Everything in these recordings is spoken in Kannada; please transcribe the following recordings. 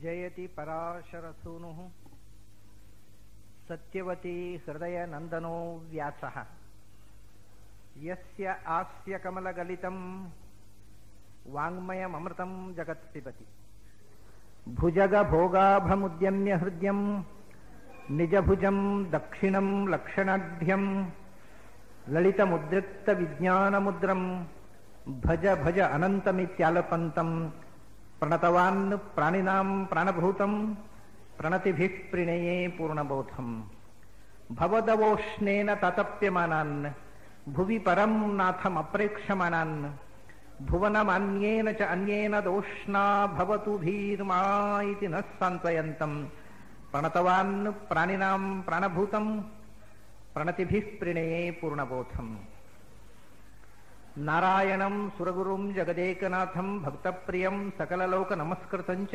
ಜಯತಿ ಪರಾಶರಸೂನು ಸತ್ಯವತಿ ಹೃದಯ ನಂದನೋ ವ್ಯಾಸ ಯಸ್ಯ ಆಸ್ಯ ಕಮಲಗಲಿತಂ ವಾಂಗ್ಮಯಮೃತಂ ಜಗತ್ ಪಿಬತಿ ಭುಜಗ ಭೋಗಾಭಮುದ್ಯಮ್ಯ ಹೃದಯಂ ನಿಜಭುಜಂ ದಕ್ಷಿಣಂ ಲಕ್ಷಣಾಢ್ಯಂ ಲಲಿತಮುದ್ರಿಕ್ತ ವಿಜ್ಞಾನಮುದ್ರಂ ಭಜ ಭಜ ಅನಂತಮಿತ್ಯಾಲಪಂತಂ ಪ್ರಣತವಾನ್ ಪ್ರಾಣಿನಾಂ ಪ್ರಾಣಭೂತಂ ಪ್ರಣತಿಭಿಃ ಪ್ರಣಯೇ ಪೂರ್ಣಬೋಧಂ ಭವದವೋಷ್ಣೇನ ತತಪ್ಯಮಾನಾನ್ ಭುವಿ ಪರಂ ನಾಥಮಪ್ರೇಕ್ಷಮಾಣಾನ್ ಭುವನಮನ್ಯೇನ ಚ ಅನ್ಯೇನ ದೋಷ್ಣಾ ಭವತು ಭೀರ್ಮಾ ಇತಿ ನ ಸಾಂತ್ವಯಂತಂ ಪ್ರಣತವಾನ್ ಪ್ರಾಣಿನಾಂ ಪ್ರಾಣಭೂತಂ ಪ್ರಣತಿಭಿಃ ಪ್ರಣಯೇ ಪೂರ್ಣಬೋಧಂ ನಾರಾಯಣಂ ಸುರಗುರುಂ ಜಗದೇಕನಾಥಂ ಭಕ್ತಪ್ರಿಯಂ ಸಕಲಲೋಕ ನಮಸ್ಕೃತಂಚ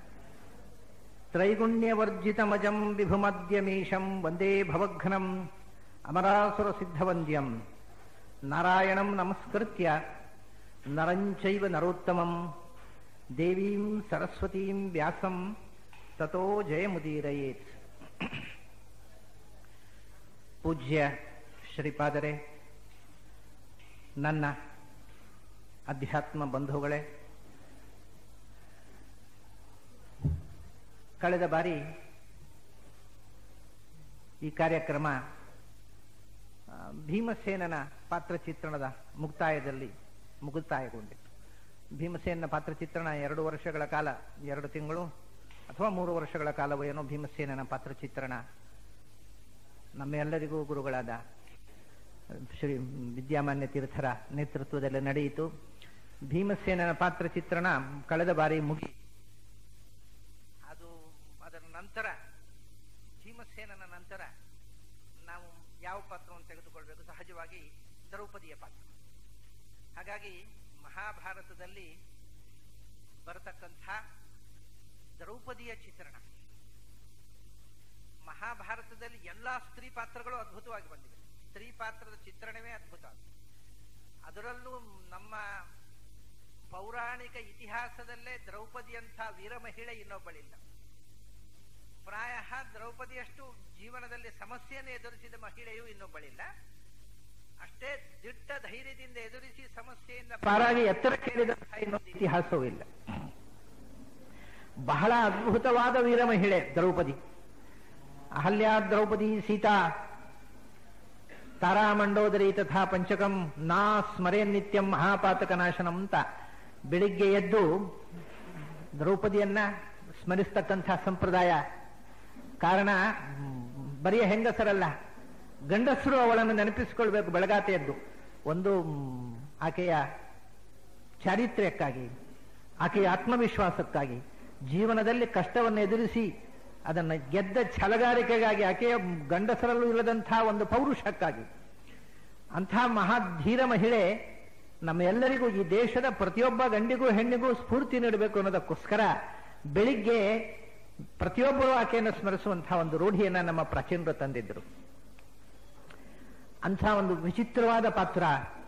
ತ್ರೈಗುಣ್ಯವರ್ಜಿತಮಜಂ ವಿಭುಮದ್ಯಮೀಶಂ ವಂದೇ ಭವಘ್ನಂ ಅಮರಾಸುರಸಿದ್ಧವಂದ್ಯಂ ನಾರಾಯಣಂ ನಮಸ್ಕೃತ್ಯ ನರಂಚೈವ ನರೋತ್ತಮಂ ದೇವೀಂ ಸರಸ್ವತೀಂ ವ್ಯಾಸಂ ತಥೋ ಜಯಮುದೀರಯೇತ್ ಪೂಜ್ಯ ಶ್ರೀಪಾದರೆ ನನ್ನ ಅಧ್ಯಾತ್ಮ ಬಂಧುಗಳೇ ಕಳೆದ ಬಾರಿ ಈ ಕಾರ್ಯಕ್ರಮ ಆ, ಭೀಮಸೇನನ ಪಾತ್ರಚಿತ್ರಣದ ಮುಕ್ತಾಯದಲ್ಲಿ ಮುಕ್ತಾಯಗೊಂಡಿತ್ತು ಭೀಮಸೇನನ ಪಾತ್ರಚಿತ್ರಣ ಎರಡು ವರ್ಷಗಳ ಕಾಲ ಎರಡು ತಿಂಗಳು ಅಥವಾ ಮೂರು ವರ್ಷಗಳ ಕಾಲವೋ ಏನೋ ಭೀಮಸೇನನ ಪಾತ್ರಚಿತ್ರಣ ನಮ್ಮೆಲ್ಲರಿಗೂ ಗುರುಗಳಾದ ಶ್ರೀ ವಿದ್ಯಾಮಾನ್ಯ ತೀರ್ಥರ ನೇತೃತ್ವದಲ್ಲಿ ನಡೆಯಿತು ಭೀಮಸೇನನ ಪಾತ್ರ ಚಿತ್ರಣ ಕಳೆದ ಬಾರಿ ಮುಗಿ ಅದು ಅದರ ನಂತರ ಭೀಮಸೇನನ ನಂತರ ನಾವು ಯಾವ ಪಾತ್ರವನ್ನು ತೆಗೆದುಕೊಳ್ಬೇಕು ಸಹಜವಾಗಿ ದ್ರೌಪದಿಯ ಪಾತ್ರ ಹಾಗಾಗಿ ಮಹಾಭಾರತದಲ್ಲಿ ಬರತಕ್ಕಂಥ ದ್ರೌಪದಿಯ ಚಿತ್ರಣ ಮಹಾಭಾರತದಲ್ಲಿ ಎಲ್ಲಾ ಸ್ತ್ರೀ ಪಾತ್ರಗಳು ಅದ್ಭುತವಾಗಿ ಬಂದಿವೆ ಸ್ತ್ರೀ ಪಾತ್ರದ ಚಿತ್ರಣವೇ ಅದ್ಭುತ ಅದರಲ್ಲೂ ನಮ್ಮ ಪೌರಾಣಿಕ ಇತಿಹಾಸದಲ್ಲೇ ದ್ರೌಪದಿಯಂಥ ವೀರ ಮಹಿಳೆ ಇನ್ನೊಬ್ಬಳಿಲ್ಲ ಪ್ರಾಯ ದ್ರೌಪದಿಯಷ್ಟು ಜೀವನದಲ್ಲಿ ಸಮಸ್ಯೆಯನ್ನು ಎದುರಿಸಿದ ಮಹಿಳೆಯೂ ಇನ್ನೊಬ್ಬಳಿಲ್ಲ ಅಷ್ಟೇ ದಿಟ್ಟ ಧೈರ್ಯದಿಂದ ಎದುರಿಸಿ ಸಮಸ್ಯೆಯಿಂದ ಪಾರಾಗಿ ಎತ್ತರ ಕೇಳಿದಂತಹ ಇನ್ನೊಂದು ಇತಿಹಾಸವೂ ಇಲ್ಲ ಬಹಳ ಅದ್ಭುತವಾದ ವೀರ ಮಹಿಳೆ ದ್ರೌಪದಿ ಅಹಲ್ಯಾ ದ್ರೌಪದಿ ಸೀತಾ ತಾರಾಮಂಡೋದರಿ ತಥಾ ಪಂಚಕಂ ನಾ ಸ್ಮರೇ ನಿತ್ಯಂ ಮಹಾಪಾತಕ ನಾಶನಂ ಅಂತ ಬೆಳಿಗ್ಗೆ ಎದ್ದು ದ್ರೌಪದಿಯನ್ನ ಸ್ಮರಿಸ್ತಕ್ಕಂಥ ಸಂಪ್ರದಾಯ ಕಾರಣ ಬರಿಯ ಹೆಂಗಸರಲ್ಲ ಗಂಡಸರು ಅವಳನ್ನು ನೆನಪಿಸಿಕೊಳ್ಬೇಕು ಬೆಳಗಾತೆ ಎದ್ದು ಒಂದು ಮ್, ಆಕೆಯ ಚಾರಿತ್ರ್ಯಕ್ಕಾಗಿ ಆಕೆಯ ಆತ್ಮವಿಶ್ವಾಸಕ್ಕಾಗಿ ಜೀವನದಲ್ಲಿ ಕಷ್ಟವನ್ನು ಎದುರಿಸಿ ಅದನ್ನು ಗೆದ್ದ ಛಲಗಾರಿಕೆಗಾಗಿ ಆಕೆಯ ಗಂಡಸರಲ್ಲೂ ಇಲ್ಲದಂತಹ ಒಂದು ಪೌರುಷಕ್ಕಾಗಿ ಅಂಥ ಮಹಾಧೀರ ಮಹಿಳೆ ನಮ್ಮೆಲ್ಲರಿಗೂ ಈ ದೇಶದ ಪ್ರತಿಯೊಬ್ಬ ಗಂಡಿಗೂ ಹೆಣ್ಣಿಗೂ ಸ್ಫೂರ್ತಿ ನೀಡಬೇಕು ಅನ್ನೋದಕ್ಕೋಸ್ಕರ ಬೆಳಿಗ್ಗೆ ಪ್ರತಿಯೊಬ್ಬರು ಆಕೆಯನ್ನು ಸ್ಮರಿಸುವಂತಹ ಒಂದು ರೂಢಿಯನ್ನ ನಮ್ಮ ಪ್ರಾಚೀನರು ತಂದಿದ್ರು ಅಂಥ ಒಂದು ವಿಚಿತ್ರವಾದ ಪಾತ್ರ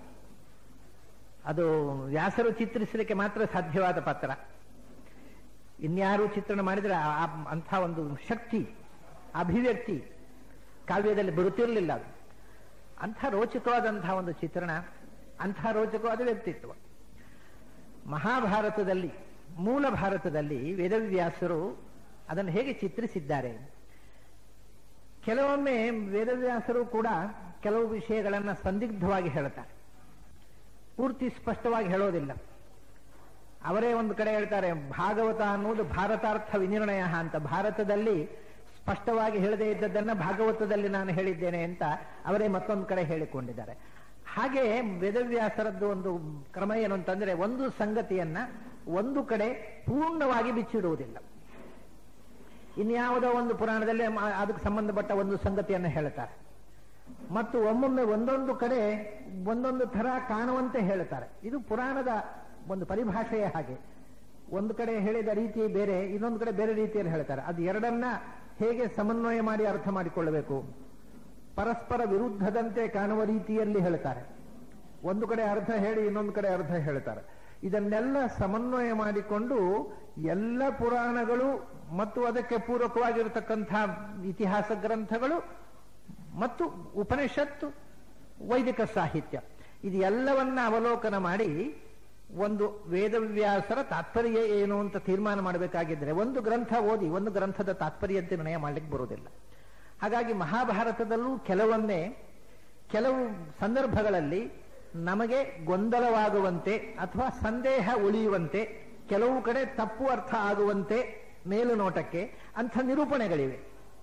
ಅದು ವ್ಯಾಸರು ಚಿತ್ರಿಸಲಿಕ್ಕೆ ಮಾತ್ರ ಸಾಧ್ಯವಾದ ಪಾತ್ರ ಇನ್ಯಾರು ಚಿತ್ರಣ ಮಾಡಿದ್ರೆ ಆ- ಆ- ಅಂಥ ಒಂದು ಶಕ್ತಿ ಅಭಿವ್ಯಕ್ತಿ ಕಾವ್ಯದಲ್ಲಿ ಬರುತ್ತಿರಲಿಲ್ಲ ಅದು ಅಂಥ ರೋಚಕವಾದಂತಹ ಒಂದು ಚಿತ್ರಣ ಅಂಥ ರೋಚಕವಾದ ವ್ಯಕ್ತಿತ್ವ ಮಹಾಭಾರತದಲ್ಲಿ ಮೂಲ ಭಾರತದಲ್ಲಿ ವೇದವ್ಯಾಸರು ಅದನ್ನು ಹೇಗೆ ಚಿತ್ರಿಸಿದ್ದಾರೆ ಕೆಲವೊಮ್ಮೆ ವೇದವ್ಯಾಸರು ಕೂಡ ಕೆಲವು ವಿಷಯಗಳನ್ನು ಸಂದಿಗ್ಧವಾಗಿ ಹೇಳುತ್ತಾರೆ ಪೂರ್ತಿ ಸ್ಪಷ್ಟವಾಗಿ ಹೇಳೋದಿಲ್ಲ ಅವರೇ ಒಂದು ಕಡೆ ಹೇಳ್ತಾರೆ ಭಾಗವತ ಅನ್ನುವುದು ಭಾರತಾರ್ಥ ವಿನಿರ್ಣಯ ಅಂತ ಭಾರತದಲ್ಲಿ ಸ್ಪಷ್ಟವಾಗಿ ಹೇಳದೇ ಇದ್ದದ್ದನ್ನ ಭಾಗವತದಲ್ಲಿ ನಾನು ಹೇಳಿದ್ದೇನೆ ಅಂತ ಅವರೇ ಮತ್ತೊಂದು ಕಡೆ ಹೇಳಿಕೊಂಡಿದ್ದಾರೆ ಹಾಗೆ ವೇದವ್ಯಾಸರದ್ದು ಒಂದು ಕ್ರಮ ಏನು ಅಂತಂದ್ರೆ ಒಂದು ಸಂಗತಿಯನ್ನ ಒಂದು ಕಡೆ ಪೂರ್ಣವಾಗಿ ಬಿಚ್ಚಿಡುವುದಿಲ್ಲ ಇನ್ಯಾವುದೋ ಒಂದು ಪುರಾಣದಲ್ಲಿ ಮ- ಅದಕ್ಕೆ ಸಂಬಂಧಪಟ್ಟ ಒಂದು ಸಂಗತಿಯನ್ನು ಹೇಳ್ತಾರೆ ಮತ್ತು ಒಮ್ಮೊಮ್ಮೆ ಒಂದೊಂದು ಕಡೆ ಒಂದೊಂದು ಥರ ಕಾಣುವಂತೆ ಹೇಳ್ತಾರೆ ಇದು ಪುರಾಣದ ಒಂದು ಪರಿಭಾಷೆಯೇ ಹಾಗೆ ಒಂದು ಕಡೆ ಹೇಳಿದ ರೀತಿ ಬೇರೆ ಇನ್ನೊಂದು ಕಡೆ ಬೇರೆ ರೀತಿಯಲ್ಲಿ ಹೇಳ್ತಾರೆ ಅದು ಎರಡನ್ನ ಹೇಗೆ ಸಮನ್ವಯ ಮಾಡಿ ಅರ್ಥ ಮಾಡಿಕೊಳ್ಳಬೇಕು ಪರಸ್ಪರ ವಿರುದ್ಧದಂತೆ ಕಾಣುವ ರೀತಿಯಲ್ಲಿ ಹೇಳ್ತಾರೆ ಒಂದು ಕಡೆ ಅರ್ಥ ಹೇಳಿ ಇನ್ನೊಂದು ಕಡೆ ಅರ್ಥ ಹೇಳ್ತಾರೆ ಇದನ್ನೆಲ್ಲ ಸಮನ್ವಯ ಮಾಡಿಕೊಂಡು ಎಲ್ಲ ಪುರಾಣಗಳು ಮತ್ತು ಅದಕ್ಕೆ ಪೂರಕವಾಗಿರತಕ್ಕಂಥ ಇತಿಹಾಸ ಗ್ರಂಥಗಳು ಮತ್ತು ಉಪನಿಷತ್ತು ವೈದಿಕ ಸಾಹಿತ್ಯ ಇದು ಎಲ್ಲವನ್ನ ಅವಲೋಕನ ಮಾಡಿ ಒಂದು ವೇದವ್ಯಾಸರ ತಾತ್ಪರ್ಯ ಏನು ಅಂತ ತೀರ್ಮಾನ ಮಾಡಬೇಕಾಗಿದ್ರೆ ಒಂದು ಗ್ರಂಥ ಓದಿ ಒಂದು ಗ್ರಂಥದ ತಾತ್ಪರ್ಯ ನಿರ್ಣಯ ಮಾಡ್ಲಿಕ್ಕೆ ಬರುವುದಿಲ್ಲ ಹಾಗಾಗಿ ಮಹಾಭಾರತದಲ್ಲೂ ಕೆಲವೊಮ್ಮೆ ಕೆಲವು ಸಂದರ್ಭಗಳಲ್ಲಿ ನಮಗೆ ಗೊಂದಲವಾಗುವಂತೆ ಅಥವಾ ಸಂದೇಹ ಉಳಿಯುವಂತೆ ಕೆಲವು ಕಡೆ ತಪ್ಪು ಅರ್ಥ ಆಗುವಂತೆ ಮೇಲುನೋಟಕ್ಕೆ ಅಂಥ ನಿರೂಪಣೆಗಳಿವೆ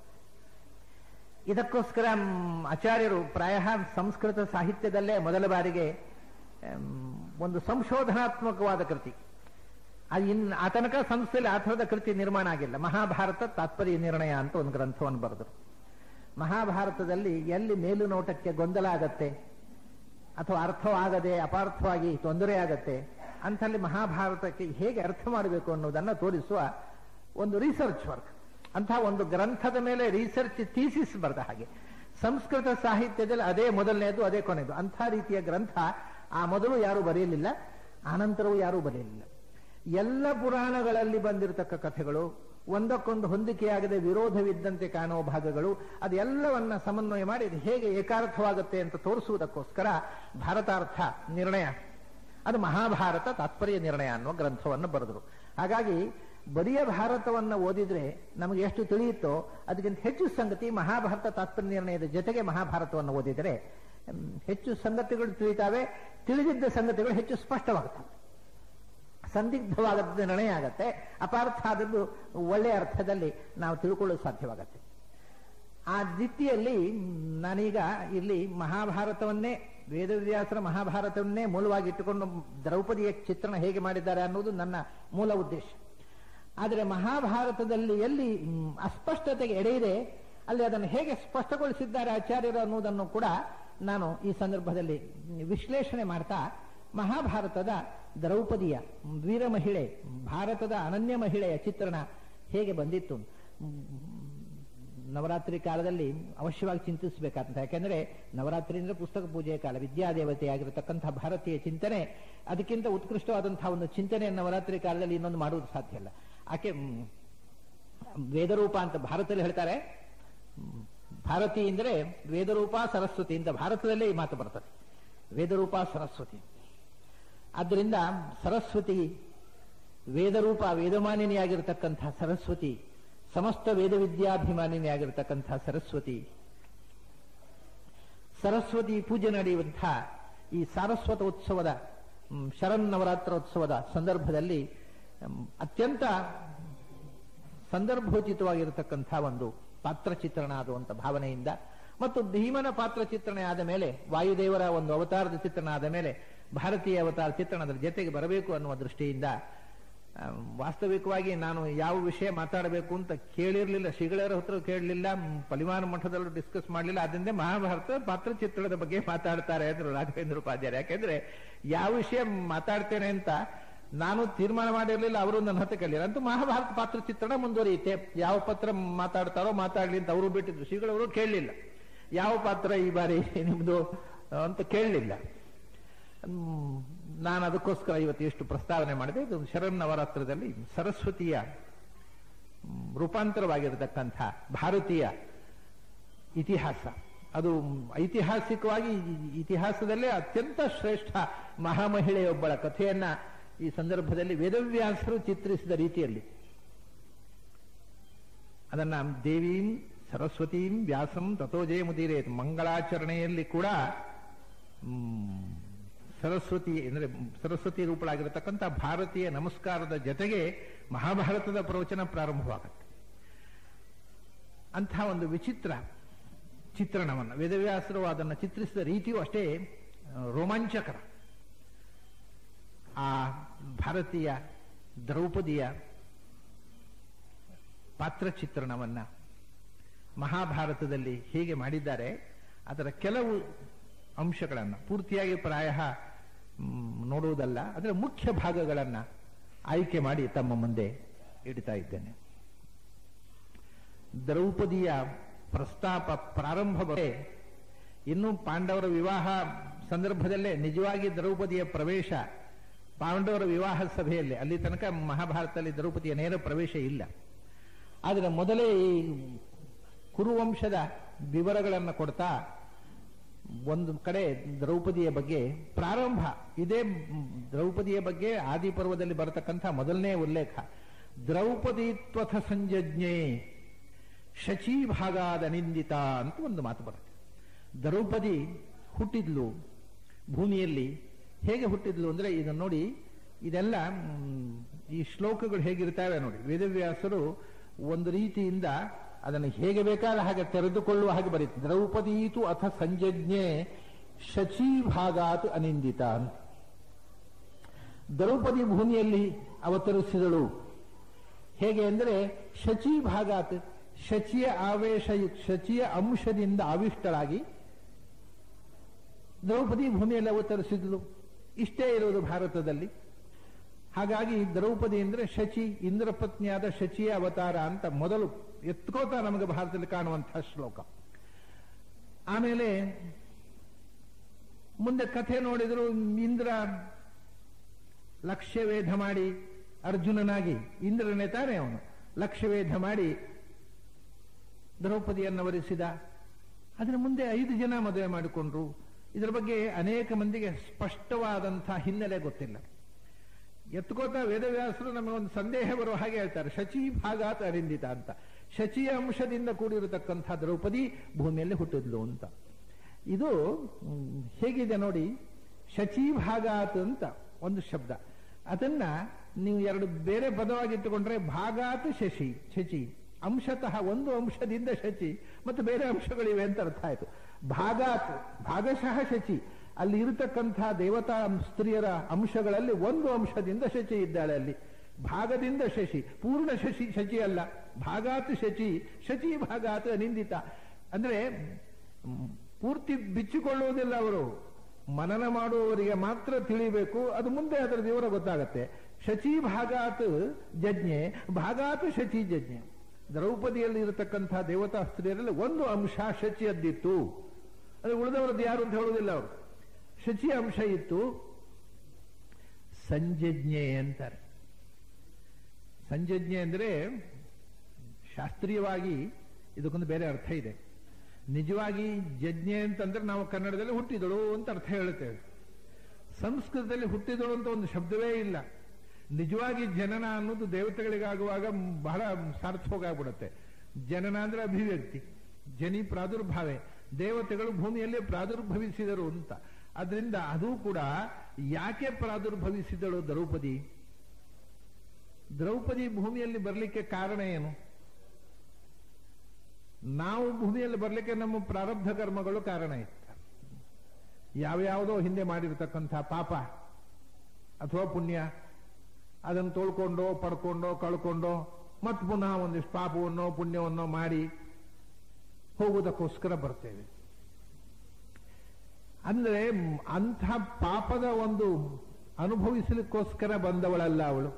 ಇದಕ್ಕೋಸ್ಕರ ಮ್, ಆಚಾರ್ಯರು ಪ್ರಾಯ ಸಂಸ್ಕೃತ ಸಾಹಿತ್ಯದಲ್ಲೇ ಮೊದಲ ಬಾರಿಗೆ ಮ್, ಒಂದು ಸಂಶೋಧನಾತ್ಮಕವಾದ ಕೃತಿ ಅದು ಇನ್ ಆ ತನಕ ಸಂಸ್ಥೆಯಲ್ಲಿ ಆ ಥರದ ಕೃತಿ ನಿರ್ಮಾಣ ಆಗಿಲ್ಲ ಮಹಾಭಾರತ ತಾತ್ಪರ್ಯ ನಿರ್ಣಯ ಅಂತ ಒಂದು ಗ್ರಂಥವನ್ನು ಬರೆದರು ಮಹಾಭಾರತದಲ್ಲಿ ಎಲ್ಲಿ ಮೇಲುನೋಟಕ್ಕೆ ಗೊಂದಲ ಆಗತ್ತೆ ಅಥವಾ ಅರ್ಥವಾಗದೆ ಅಪಾರ್ಥವಾಗಿ ತೊಂದರೆ ಆಗತ್ತೆ ಅಂಥಲ್ಲಿ ಮಹಾಭಾರತಕ್ಕೆ ಹೇಗೆ ಅರ್ಥ ಮಾಡಬೇಕು ಅನ್ನೋದನ್ನು ತೋರಿಸುವ ಒಂದು ರಿಸರ್ಚ್ ವರ್ಕ್ ಅಂತಹ ಒಂದು ಗ್ರಂಥದ ಮೇಲೆ ರಿಸರ್ಚ್ ಥೀಸಿಸ್ ಬರೆದ ಹಾಗೆ ಸಂಸ್ಕೃತ ಸಾಹಿತ್ಯದಲ್ಲಿ ಅದೇ ಮೊದಲನೇದು ಅದೇ ಕೊನೆಯದು ಅಂಥ ರೀತಿಯ ಗ್ರಂಥ ಆ ಮೊದಲು ಯಾರೂ ಬರೆಯಲಿಲ್ಲ ಆನಂತರವೂ ಯಾರೂ ಬರೆಯಲಿಲ್ಲ ಎಲ್ಲ ಪುರಾಣಗಳಲ್ಲಿ ಬಂದಿರತಕ್ಕ ಕಥೆಗಳು ಒಂದಕ್ಕೊಂದು ಹೊಂದಿಕೆಯಾಗದೆ ವಿರೋಧವಿದ್ದಂತೆ ಕಾಣುವ ಭಾಗಗಳು ಅದೆಲ್ಲವನ್ನ ಸಮನ್ವಯ ಮಾಡಿ ಅದು ಹೇಗೆ ಏಕಾರ್ಥವಾಗುತ್ತೆ ಅಂತ ತೋರಿಸುವುದಕ್ಕೋಸ್ಕರ ಭಾರತಾರ್ಥ ನಿರ್ಣಯ ಅದು ಮಹಾಭಾರತ ತಾತ್ಪರ್ಯ ನಿರ್ಣಯ ಅನ್ನುವ ಗ್ರಂಥವನ್ನು ಬರೆದರು ಹಾಗಾಗಿ ಬರಿಯ ಭಾರತವನ್ನ ಓದಿದ್ರೆ ನಮಗೆ ಎಷ್ಟು ತಿಳಿಯುತ್ತೋ ಅದಕ್ಕಿಂತ ಹೆಚ್ಚು ಸಂಗತಿ ಮಹಾಭಾರತ ತಾತ್ಪರ್ಯ ನಿರ್ಣಯದ ಜೊತೆಗೆ ಮಹಾಭಾರತವನ್ನು ಓದಿದರೆ ಹ್ಮ್, ಹೆಚ್ಚು ಸಂಗತಿಗಳು ತಿಳಿತಾವೆ ತಿಳಿದಿದ್ದ ಸಂಗತಿಗಳು ಹೆಚ್ಚು ಸ್ಪಷ್ಟವಾಗುತ್ತವೆ ಸಂದಿಗ್ಧವಾದ ನಿರ್ಣಯ ಆಗತ್ತೆ ಅಪಾರ್ಥ ಆದದ್ದು ಒಳ್ಳೆಯ ಅರ್ಥದಲ್ಲಿ ನಾವು ತಿಳ್ಕೊಳ್ಳಲು ಸಾಧ್ಯವಾಗತ್ತೆ ಆ ದಿತ್ತಿಯಲ್ಲಿ ನಾನೀಗ ಇಲ್ಲಿ ಮಹಾಭಾರತವನ್ನೇ ವೇದವ್ಯಾಸರ ಮಹಾಭಾರತವನ್ನೇ ಮೂಲವಾಗಿ ಇಟ್ಟುಕೊಂಡು ದ್ರೌಪದಿಯ ಚಿತ್ರಣ ಹೇಗೆ ಮಾಡಿದ್ದಾರೆ ಅನ್ನೋದು ನನ್ನ ಮೂಲ ಉದ್ದೇಶ ಆದರೆ ಮಹಾಭಾರತದಲ್ಲಿ ಎಲ್ಲಿ ಮ್, ಅಸ್ಪಷ್ಟತೆಗೆ ಎಡೆ ಇದೆ ಅಲ್ಲಿ ಅದನ್ನು ಹೇಗೆ ಸ್ಪಷ್ಟಗೊಳಿಸಿದ್ದಾರೆ ಆಚಾರ್ಯರು ಅನ್ನೋದನ್ನು ಕೂಡ ನಾನು ಈ ಸಂದರ್ಭದಲ್ಲಿ ವಿಶ್ಲೇಷಣೆ ಮಾಡ್ತಾ ಮಹಾಭಾರತದ ದ್ರೌಪದಿಯ ವೀರ ಮಹಿಳೆ ಭಾರತದ ಅನನ್ಯ ಮಹಿಳೆಯ ಚಿತ್ರಣ ಹೇಗೆ ಬಂದಿತ್ತು ಮ್, ನವರಾತ್ರಿ ಕಾಲದಲ್ಲಿ ಅವಶ್ಯವಾಗಿ ಚಿಂತಿಸಬೇಕಾದಂತ ಯಾಕೆಂದ್ರೆ ನವರಾತ್ರಿ ಅಂದ್ರೆ ಪುಸ್ತಕ ಪೂಜೆಯ ಕಾಲ ವಿದ್ಯಾದೇವತೆಯಾಗಿರತಕ್ಕಂಥ ಭಾರತೀಯ ಚಿಂತನೆ ಅದಕ್ಕಿಂತ ಉತ್ಕೃಷ್ಟವಾದಂತಹ ಒಂದು ಚಿಂತನೆ ನವರಾತ್ರಿ ಕಾಲದಲ್ಲಿ ಇನ್ನೊಂದು ಮಾಡುವುದು ಸಾಧ್ಯ ಇಲ್ಲ ಆಕೆ ಮ್, ವೇದರೂಪ ಅಂತ ಭಾರತದಲ್ಲಿ ಹೇಳ್ತಾರೆ ಮ್, ಭಾರತಿ ಅಂದ್ರೆ ವೇದರೂಪ ಸರಸ್ವತಿ ಅಂತ ಭಾರತದಲ್ಲೇ ಈ ಮಾತು ಬರ್ತದೆ ವೇದರೂಪ ಸರಸ್ವತಿ ಆದ್ದರಿಂದ ಸರಸ್ವತಿ ವೇದರೂಪ ವೇದಮಾನಿನಿಯಾಗಿರ್ತಕ್ಕಂಥ ಸರಸ್ವತಿ ಸಮಸ್ತ ವೇದ ವಿದ್ಯಾಭಿಮಾನಿನಿಯಾಗಿರ್ತಕ್ಕಂಥ ಸರಸ್ವತಿ ಸರಸ್ವತಿ ಪೂಜೆ ನಡೆಯುವಂತಹ ಈ ಸಾರಸ್ವತ ಉತ್ಸವದ ಮ್, ಶರನ್ನವರಾತ್ರೋತ್ಸವದ ಸಂದರ್ಭದಲ್ಲಿ ಮ್, ಅತ್ಯಂತ ಸಂದರ್ಭೋಚಿತವಾಗಿರತಕ್ಕಂಥ ಒಂದು ಪಾತ್ರ ಚಿತ್ರಣ ಆದುವಂತ ಭಾವನೆಯಿಂದ ಮತ್ತು ಭೀಮನ ಪಾತ್ರ ಚಿತ್ರಣ ಆದ ಮೇಲೆ ವಾಯುದೇವರ ಒಂದು ಅವತಾರದ ಚಿತ್ರಣ ಆದ ಮೇಲೆ ಭಾರತೀಯ ಅವತಾರ ಚಿತ್ರಣ ಅದರ ಜೊತೆಗೆ ಬರಬೇಕು ಅನ್ನುವ ದೃಷ್ಟಿಯಿಂದ ಆ, ವಾಸ್ತವಿಕವಾಗಿ ನಾನು ಯಾವ ವಿಷಯ ಮಾತಾಡಬೇಕು ಅಂತ ಕೇಳಿರ್ಲಿಲ್ಲ ಶ್ರೀಗಳರ ಹತ್ರ ಕೇಳಲಿಲ್ಲ ಪಲಿಮಾನ ಮಠದಲ್ಲೂ ಡಿಸ್ಕಸ್ ಮಾಡಲಿಲ್ಲ ಅದರಿಂದ ಮಹಾಭಾರತ ಪಾತ್ರ ಚಿತ್ರಣದ ಬಗ್ಗೆ ಮಾತಾಡ್ತಾರೆ ಅಂದ್ರು ರಾಘವೇಂದ್ರ ಉಪಾಧ್ಯಾಯ ಯಾಕೆಂದ್ರೆ ಯಾವ ವಿಷಯ ಮಾತಾಡ್ತೇನೆ ಅಂತ ನಾನು ತೀರ್ಮಾನ ಮಾಡಿರ್ಲಿಲ್ಲ ಅವರು ನನ್ನ ಹತ್ರ ಕೇಳಿಲ್ಲ ಅಂತೂ ಮಹಾಭಾರತ ಪಾತ್ರ ಚಿತ್ರಣ ಮುಂದುವರಿಯುತ್ತೆ ಯಾವ ಪತ್ರ ಮಾತಾಡ್ತಾರೋ ಮಾತಾಡ್ಲಿ ಅಂತ ಅವರು ಬಿಟ್ಟಿದ್ರು ಶ್ರೀಗಳವರು ಕೇಳಲಿಲ್ಲ ಯಾವ ಪಾತ್ರ ಈ ಬಾರಿ ನಿಮ್ದು ಅಂತ ಕೇಳಲಿಲ್ಲ ಹ್ಮ್, ನಾನು ಅದಕ್ಕೋಸ್ಕರ ಇವತ್ತು ಎಷ್ಟು ಪ್ರಸ್ತಾವನೆ ಮಾಡಿದೆ ಇದು ಶರನ್ನವರಾತ್ರದಲ್ಲಿ ಸರಸ್ವತಿಯ ಹ್ಮ್, ರೂಪಾಂತರವಾಗಿರತಕ್ಕಂಥ ಭಾರತೀಯ ಇತಿಹಾಸ ಅದು ಐತಿಹಾಸಿಕವಾಗಿ ಈ- ಇತಿಹಾಸದಲ್ಲೇ ಅತ್ಯಂತ ಶ್ರೇಷ್ಠ ಮಹಾಮಹಿಳೆಯೊಬ್ಬಳ ಕಥೆಯನ್ನ ಈ ಸಂದರ್ಭದಲ್ಲಿ ವೇದವ್ಯಾಸರು ಚಿತ್ರಿಸಿದ ರೀತಿಯಲ್ಲಿ ಅದನ್ನ ದೇವೀಂ ಸರಸ್ವತೀಂ ವ್ಯಾಸಂ ತಥೋಜಯ ಮುದಿರೇ ಮಂಗಳಾಚರಣೆಯಲ್ಲಿ ಕೂಡ ಮ್, ಸರಸ್ವತಿ ಅಂದ್ರೆ ಸರಸ್ವತಿ ರೂಪಳಾಗಿರತಕ್ಕಂಥ ಭಾರತೀಯ ನಮಸ್ಕಾರದ ಜೊತೆಗೆ ಮಹಾಭಾರತದ ಪ್ರವಚನ ಪ್ರಾರಂಭವಾಗುತ್ತೆ ಅಂಥ ಒಂದು ವಿಚಿತ್ರ ಚಿತ್ರಣವನ್ನು ವೇದವ್ಯಾಸರು ಅದನ್ನು ಚಿತ್ರಿಸಿದ ರೀತಿಯೂ ಅಷ್ಟೇ ಆ, ರೋಮಾಂಚಕರ ಆ ಭಾರತೀಯ ದ್ರೌಪದಿಯ ಪಾತ್ರ ಚಿತ್ರಣವನ್ನ ಮಹಾಭಾರತದಲ್ಲಿ ಹೇಗೆ ಮಾಡಿದ್ದಾರೆ ಅದರ ಕೆಲವು ಅಂಶಗಳನ್ನು ಪೂರ್ತಿಯಾಗಿ ಪ್ರಾಯ ನೋಡುವುದಲ್ಲ ಅದರ ಮುಖ್ಯ ಭಾಗಗಳನ್ನು ಆಯ್ಕೆ ಮಾಡಿ ತಮ್ಮ ಮುಂದೆ ಇಡ್ತಾ ಇದ್ದೇನೆ ದ್ರೌಪದಿಯ ಪ್ರಸ್ತಾಪ ಪ್ರಾರಂಭವೇ ಇನ್ನು ಪಾಂಡವರ ವಿವಾಹ ಸಂದರ್ಭದಲ್ಲೇ ನಿಜವಾಗಿ ದ್ರೌಪದಿಯ ಪ್ರವೇಶ ಪಾಂಡವರ ವಿವಾಹ ಸಭೆಯಲ್ಲಿ ಅಲ್ಲಿ ತನಕ ಮಹಾಭಾರತದಲ್ಲಿ ದ್ರೌಪದಿಯ ನೇರ ಪ್ರವೇಶ ಇಲ್ಲ ಆದರೆ ಮೊದಲೇ ಈ ಕುರುವಂಶದ ವಿವರಗಳನ್ನು ಕೊಡ್ತಾ ಒಂದು ಕಡೆ ದ್ರೌಪದಿಯ ಬಗ್ಗೆ ಪ್ರಾರಂಭ ಇದೇ ದ್ರೌಪದಿಯ ಬಗ್ಗೆ ಆದಿ ಪರ್ವದಲ್ಲಿ ಬರತಕ್ಕಂಥ ಮೊದಲನೇ ಉಲ್ಲೇಖ ದ್ರೌಪದಿತ್ವಥ ಸಂಜಜ್ಞೆ ಶಚೀಭಾಗಾದ ನಿಂದಿತ ಅಂತ ಒಂದು ಮಾತು ಬರುತ್ತೆ ದ್ರೌಪದಿ ಹುಟ್ಟಿದ್ಲು ಭೂಮಿಯಲ್ಲಿ ಹೇಗೆ ಹುಟ್ಟಿದ್ಲು ಅಂದ್ರೆ ಇದನ್ನು ನೋಡಿ ಇದೆಲ್ಲ ಮ್, ಈ ಶ್ಲೋಕಗಳು ಹೇಗಿರ್ತಾವೆ ನೋಡಿ ವೇದವ್ಯಾಸರು ಒಂದು ರೀತಿಯಿಂದ ಅದನ್ನು ಹೇಗೆ ಬೇಕಾದ ಹಾಗೆ ತೆರೆದುಕೊಳ್ಳುವ ಹಾಗೆ ಬರೀತು ದ್ರೌಪದೀತು ಅಥ ಸಂಜಜ್ಞೆ ಶಚೀಭಾಗಾತ್ ಅನಿಂದಿತ ಅಂತ ದ್ರೌಪದಿ ಭೂಮಿಯಲ್ಲಿ ಅವತರಿಸಿದಳು ಹೇಗೆ ಅಂದರೆ ಶಚಿ ಭಾಗಾತ್ ಶಚಿಯ ಆವೇಶ ಶಚಿಯ ಅಂಶದಿಂದ ಆವಿಷ್ಟಳಾಗಿ ದ್ರೌಪದಿ ಭೂಮಿಯಲ್ಲಿ ಅವತರಿಸಿದಳು ಇಷ್ಟೇ ಇರುವುದು ಭಾರತದಲ್ಲಿ ಹಾಗಾಗಿ ದ್ರೌಪದಿ ಅಂದ್ರೆ ಶಚಿ ಇಂದ್ರ ಪತ್ನಿಯಾದ ಶಚಿಯ ಅವತಾರ ಅಂತ ಮೊದಲು ಎತ್ಕೋತಾ ನಮಗೆ ಭಾರತದಲ್ಲಿ ಕಾಣುವಂತಹ ಶ್ಲೋಕ ಆಮೇಲೆ ಮುಂದೆ ಕಥೆ ನೋಡಿದ್ರು ಇಂದ್ರ ಲಕ್ಷ್ಯವೇಧ ಮಾಡಿ ಅರ್ಜುನನಾಗಿ ಇಂದ್ರನೇ ತಾನೇ ಅವನು ಲಕ್ಷ್ಯವೇಧ ಮಾಡಿ ದ್ರೌಪದಿಯನ್ನು ವರಿಸಿದ ಅದರ ಮುಂದೆ ಐದು ಜನ ಮದುವೆ ಮಾಡಿಕೊಂಡ್ರು ಇದರ ಬಗ್ಗೆ ಅನೇಕ ಮಂದಿಗೆ ಸ್ಪಷ್ಟವಾದಂತಹ ಹಿನ್ನೆಲೆ ಗೊತ್ತಿಲ್ಲ ಎತ್ಕೋತಾ ವೇದವ್ಯಾಸರು ನಮಗೊಂದು ಸಂದೇಹ ಬರುವ ಹಾಗೆ ಹೇಳ್ತಾರೆ ಶಚಿ ಭಾಗಾತ್ ಅರಿಂದಿತ ಅಂತ ಶಚಿಯ ಅಂಶದಿಂದ ಕೂಡಿರತಕ್ಕಂಥ ದ್ರೌಪದಿ ಭೂಮಿಯಲ್ಲಿ ಹುಟ್ಟಿದ್ಲು ಅಂತ ಇದು ಮ್, ಹೇಗಿದೆ ನೋಡಿ ಶಚಿ ಭಾಗಾತ್ ಅಂತ ಒಂದು ಶಬ್ದ ಅದನ್ನ ನೀವು ಎರಡು ಬೇರೆ ಪದವಾಗಿಟ್ಟುಕೊಂಡ್ರೆ ಭಾಗಾತ್ ಶಶಿ ಶಚಿ ಅಂಶತಃ ಒಂದು ಅಂಶದಿಂದ ಶಚಿ ಮತ್ತು ಬೇರೆ ಅಂಶಗಳಿವೆ ಅಂತ ಅರ್ಥ ಆಯ್ತು ಭಾಗಾತ್ ಭಾಗಶಃ ಶಚಿ ಅಲ್ಲಿ ಇರತಕ್ಕಂಥ ದೇವತಾ ಸ್ತ್ರೀಯರ ಅಂಶಗಳಲ್ಲಿ ಒಂದು ಅಂಶದಿಂದ ಶಚಿ ಇದ್ದಾಳೆ ಅಲ್ಲಿ ಭಾಗದಿಂದ ಶಶಿ ಪೂರ್ಣ ಶಶಿ ಶಚಿ ಅಲ್ಲ ಭಾಗಾತ್ ಶಚಿ ಶಚಿ ಭಾಗಾತ್ ನಿಂದಿತ ಅಂದ್ರೆ ಮ್, ಪೂರ್ತಿ ಬಿಚ್ಚಿಕೊಳ್ಳುವುದಿಲ್ಲ ಅವರು ಮನನ ಮಾಡುವವರಿಗೆ ಮಾತ್ರ ತಿಳಿಬೇಕು ಅದು ಮುಂದೆ ಅದರ ವಿವರ ಗೊತ್ತಾಗತ್ತೆ ಶಚಿ ಭಾಗಾತ್ ಜಜ್ಞೆ ಭಾಗಾತ್ ಶಚಿ ಜಜ್ಞೆ ದ್ರೌಪದಿಯಲ್ಲಿ ಇರತಕ್ಕಂಥ ದೇವತಾ ಸ್ತ್ರೀಯರಲ್ಲಿ ಒಂದು ಅಂಶ ಶಚಿಯದ್ದಿತ್ತು ಅದು ಉಳಿದವರದ್ದು ಯಾರು ಅಂತ ಹೇಳುವುದಿಲ್ಲ ಅವರು ಶಚಿಯ ಅಂಶ ಇತ್ತು ಸಂಜಜ್ಞೆ ಅಂತಾರೆ ಸಂಜಜ್ಞೆ ಅಂದ್ರೆ ಶಾಸ್ತ್ರೀಯವಾಗಿ ಇದಕ್ಕೊಂದು ಬೇರೆ ಅರ್ಥ ಇದೆ ನಿಜವಾಗಿ ಜಜ್ಞೆ ಅಂತಂದ್ರೆ ನಾವು ಕನ್ನಡದಲ್ಲಿ ಹುಟ್ಟಿದಳು ಅಂತ ಅರ್ಥ ಹೇಳುತ್ತೇವೆ ಸಂಸ್ಕೃತದಲ್ಲಿ ಹುಟ್ಟಿದಳು ಅಂತ ಒಂದು ಶಬ್ದವೇ ಇಲ್ಲ ನಿಜವಾಗಿ ಜನನ ಅನ್ನೋದು ದೇವತೆಗಳಿಗಾಗುವಾಗ ಬಹಳ ಸಾರ್ಥಕವಾಗ್ಬಿಡುತ್ತೆ ಜನನ ಅಂದ್ರೆ ಅಭಿವ್ಯಕ್ತಿ ಜನಿ ಪ್ರಾದುರ್ಭಾವೆ ದೇವತೆಗಳು ಭೂಮಿಯಲ್ಲಿ ಪ್ರಾದುರ್ಭವಿಸಿದರು ಅಂತ ಅದರಿಂದ ಅದು ಕೂಡ ಯಾಕೆ ಪ್ರಾದುರ್ಭವಿಸಿದಳು ದ್ರೌಪದಿ ದ್ರೌಪದಿ ಭೂಮಿಯಲ್ಲಿ ಬರಲಿಕ್ಕೆ ಕಾರಣ ಏನು ನಾವು ಭೂಮಿಯಲ್ಲಿ ಬರಲಿಕ್ಕೆ ನಮ್ಮ ಪ್ರಾರಬ್ಧ ಕರ್ಮಗಳು ಕಾರಣ ಇತ್ತು ಯಾವ್ಯಾವುದೋ ಹಿಂದೆ ಮಾಡಿರ್ತಕ್ಕಂಥ ಪಾಪ ಅಥವಾ ಪುಣ್ಯ ಅದನ್ನು ತೊಳ್ಕೊಂಡೋ ಪಡ್ಕೊಂಡೋ ಕಳ್ಕೊಂಡೋ ಮತ್ ಪುನಃ ಒಂದಿಷ್ಟು ಪಾಪವನ್ನೋ ಪುಣ್ಯವನ್ನೋ ಮಾಡಿ ಹೋಗುವುದಕ್ಕೋಸ್ಕರ ಬರ್ತೇವೆ ಅಂದ್ರೆ ಮ್, ಅಂಥ ಪಾಪದ ಒಂದು ಅನುಭವಿಸಲಿಕ್ಕೋಸ್ಕರ ಬಂದವಳಲ್ಲ ಅವಳು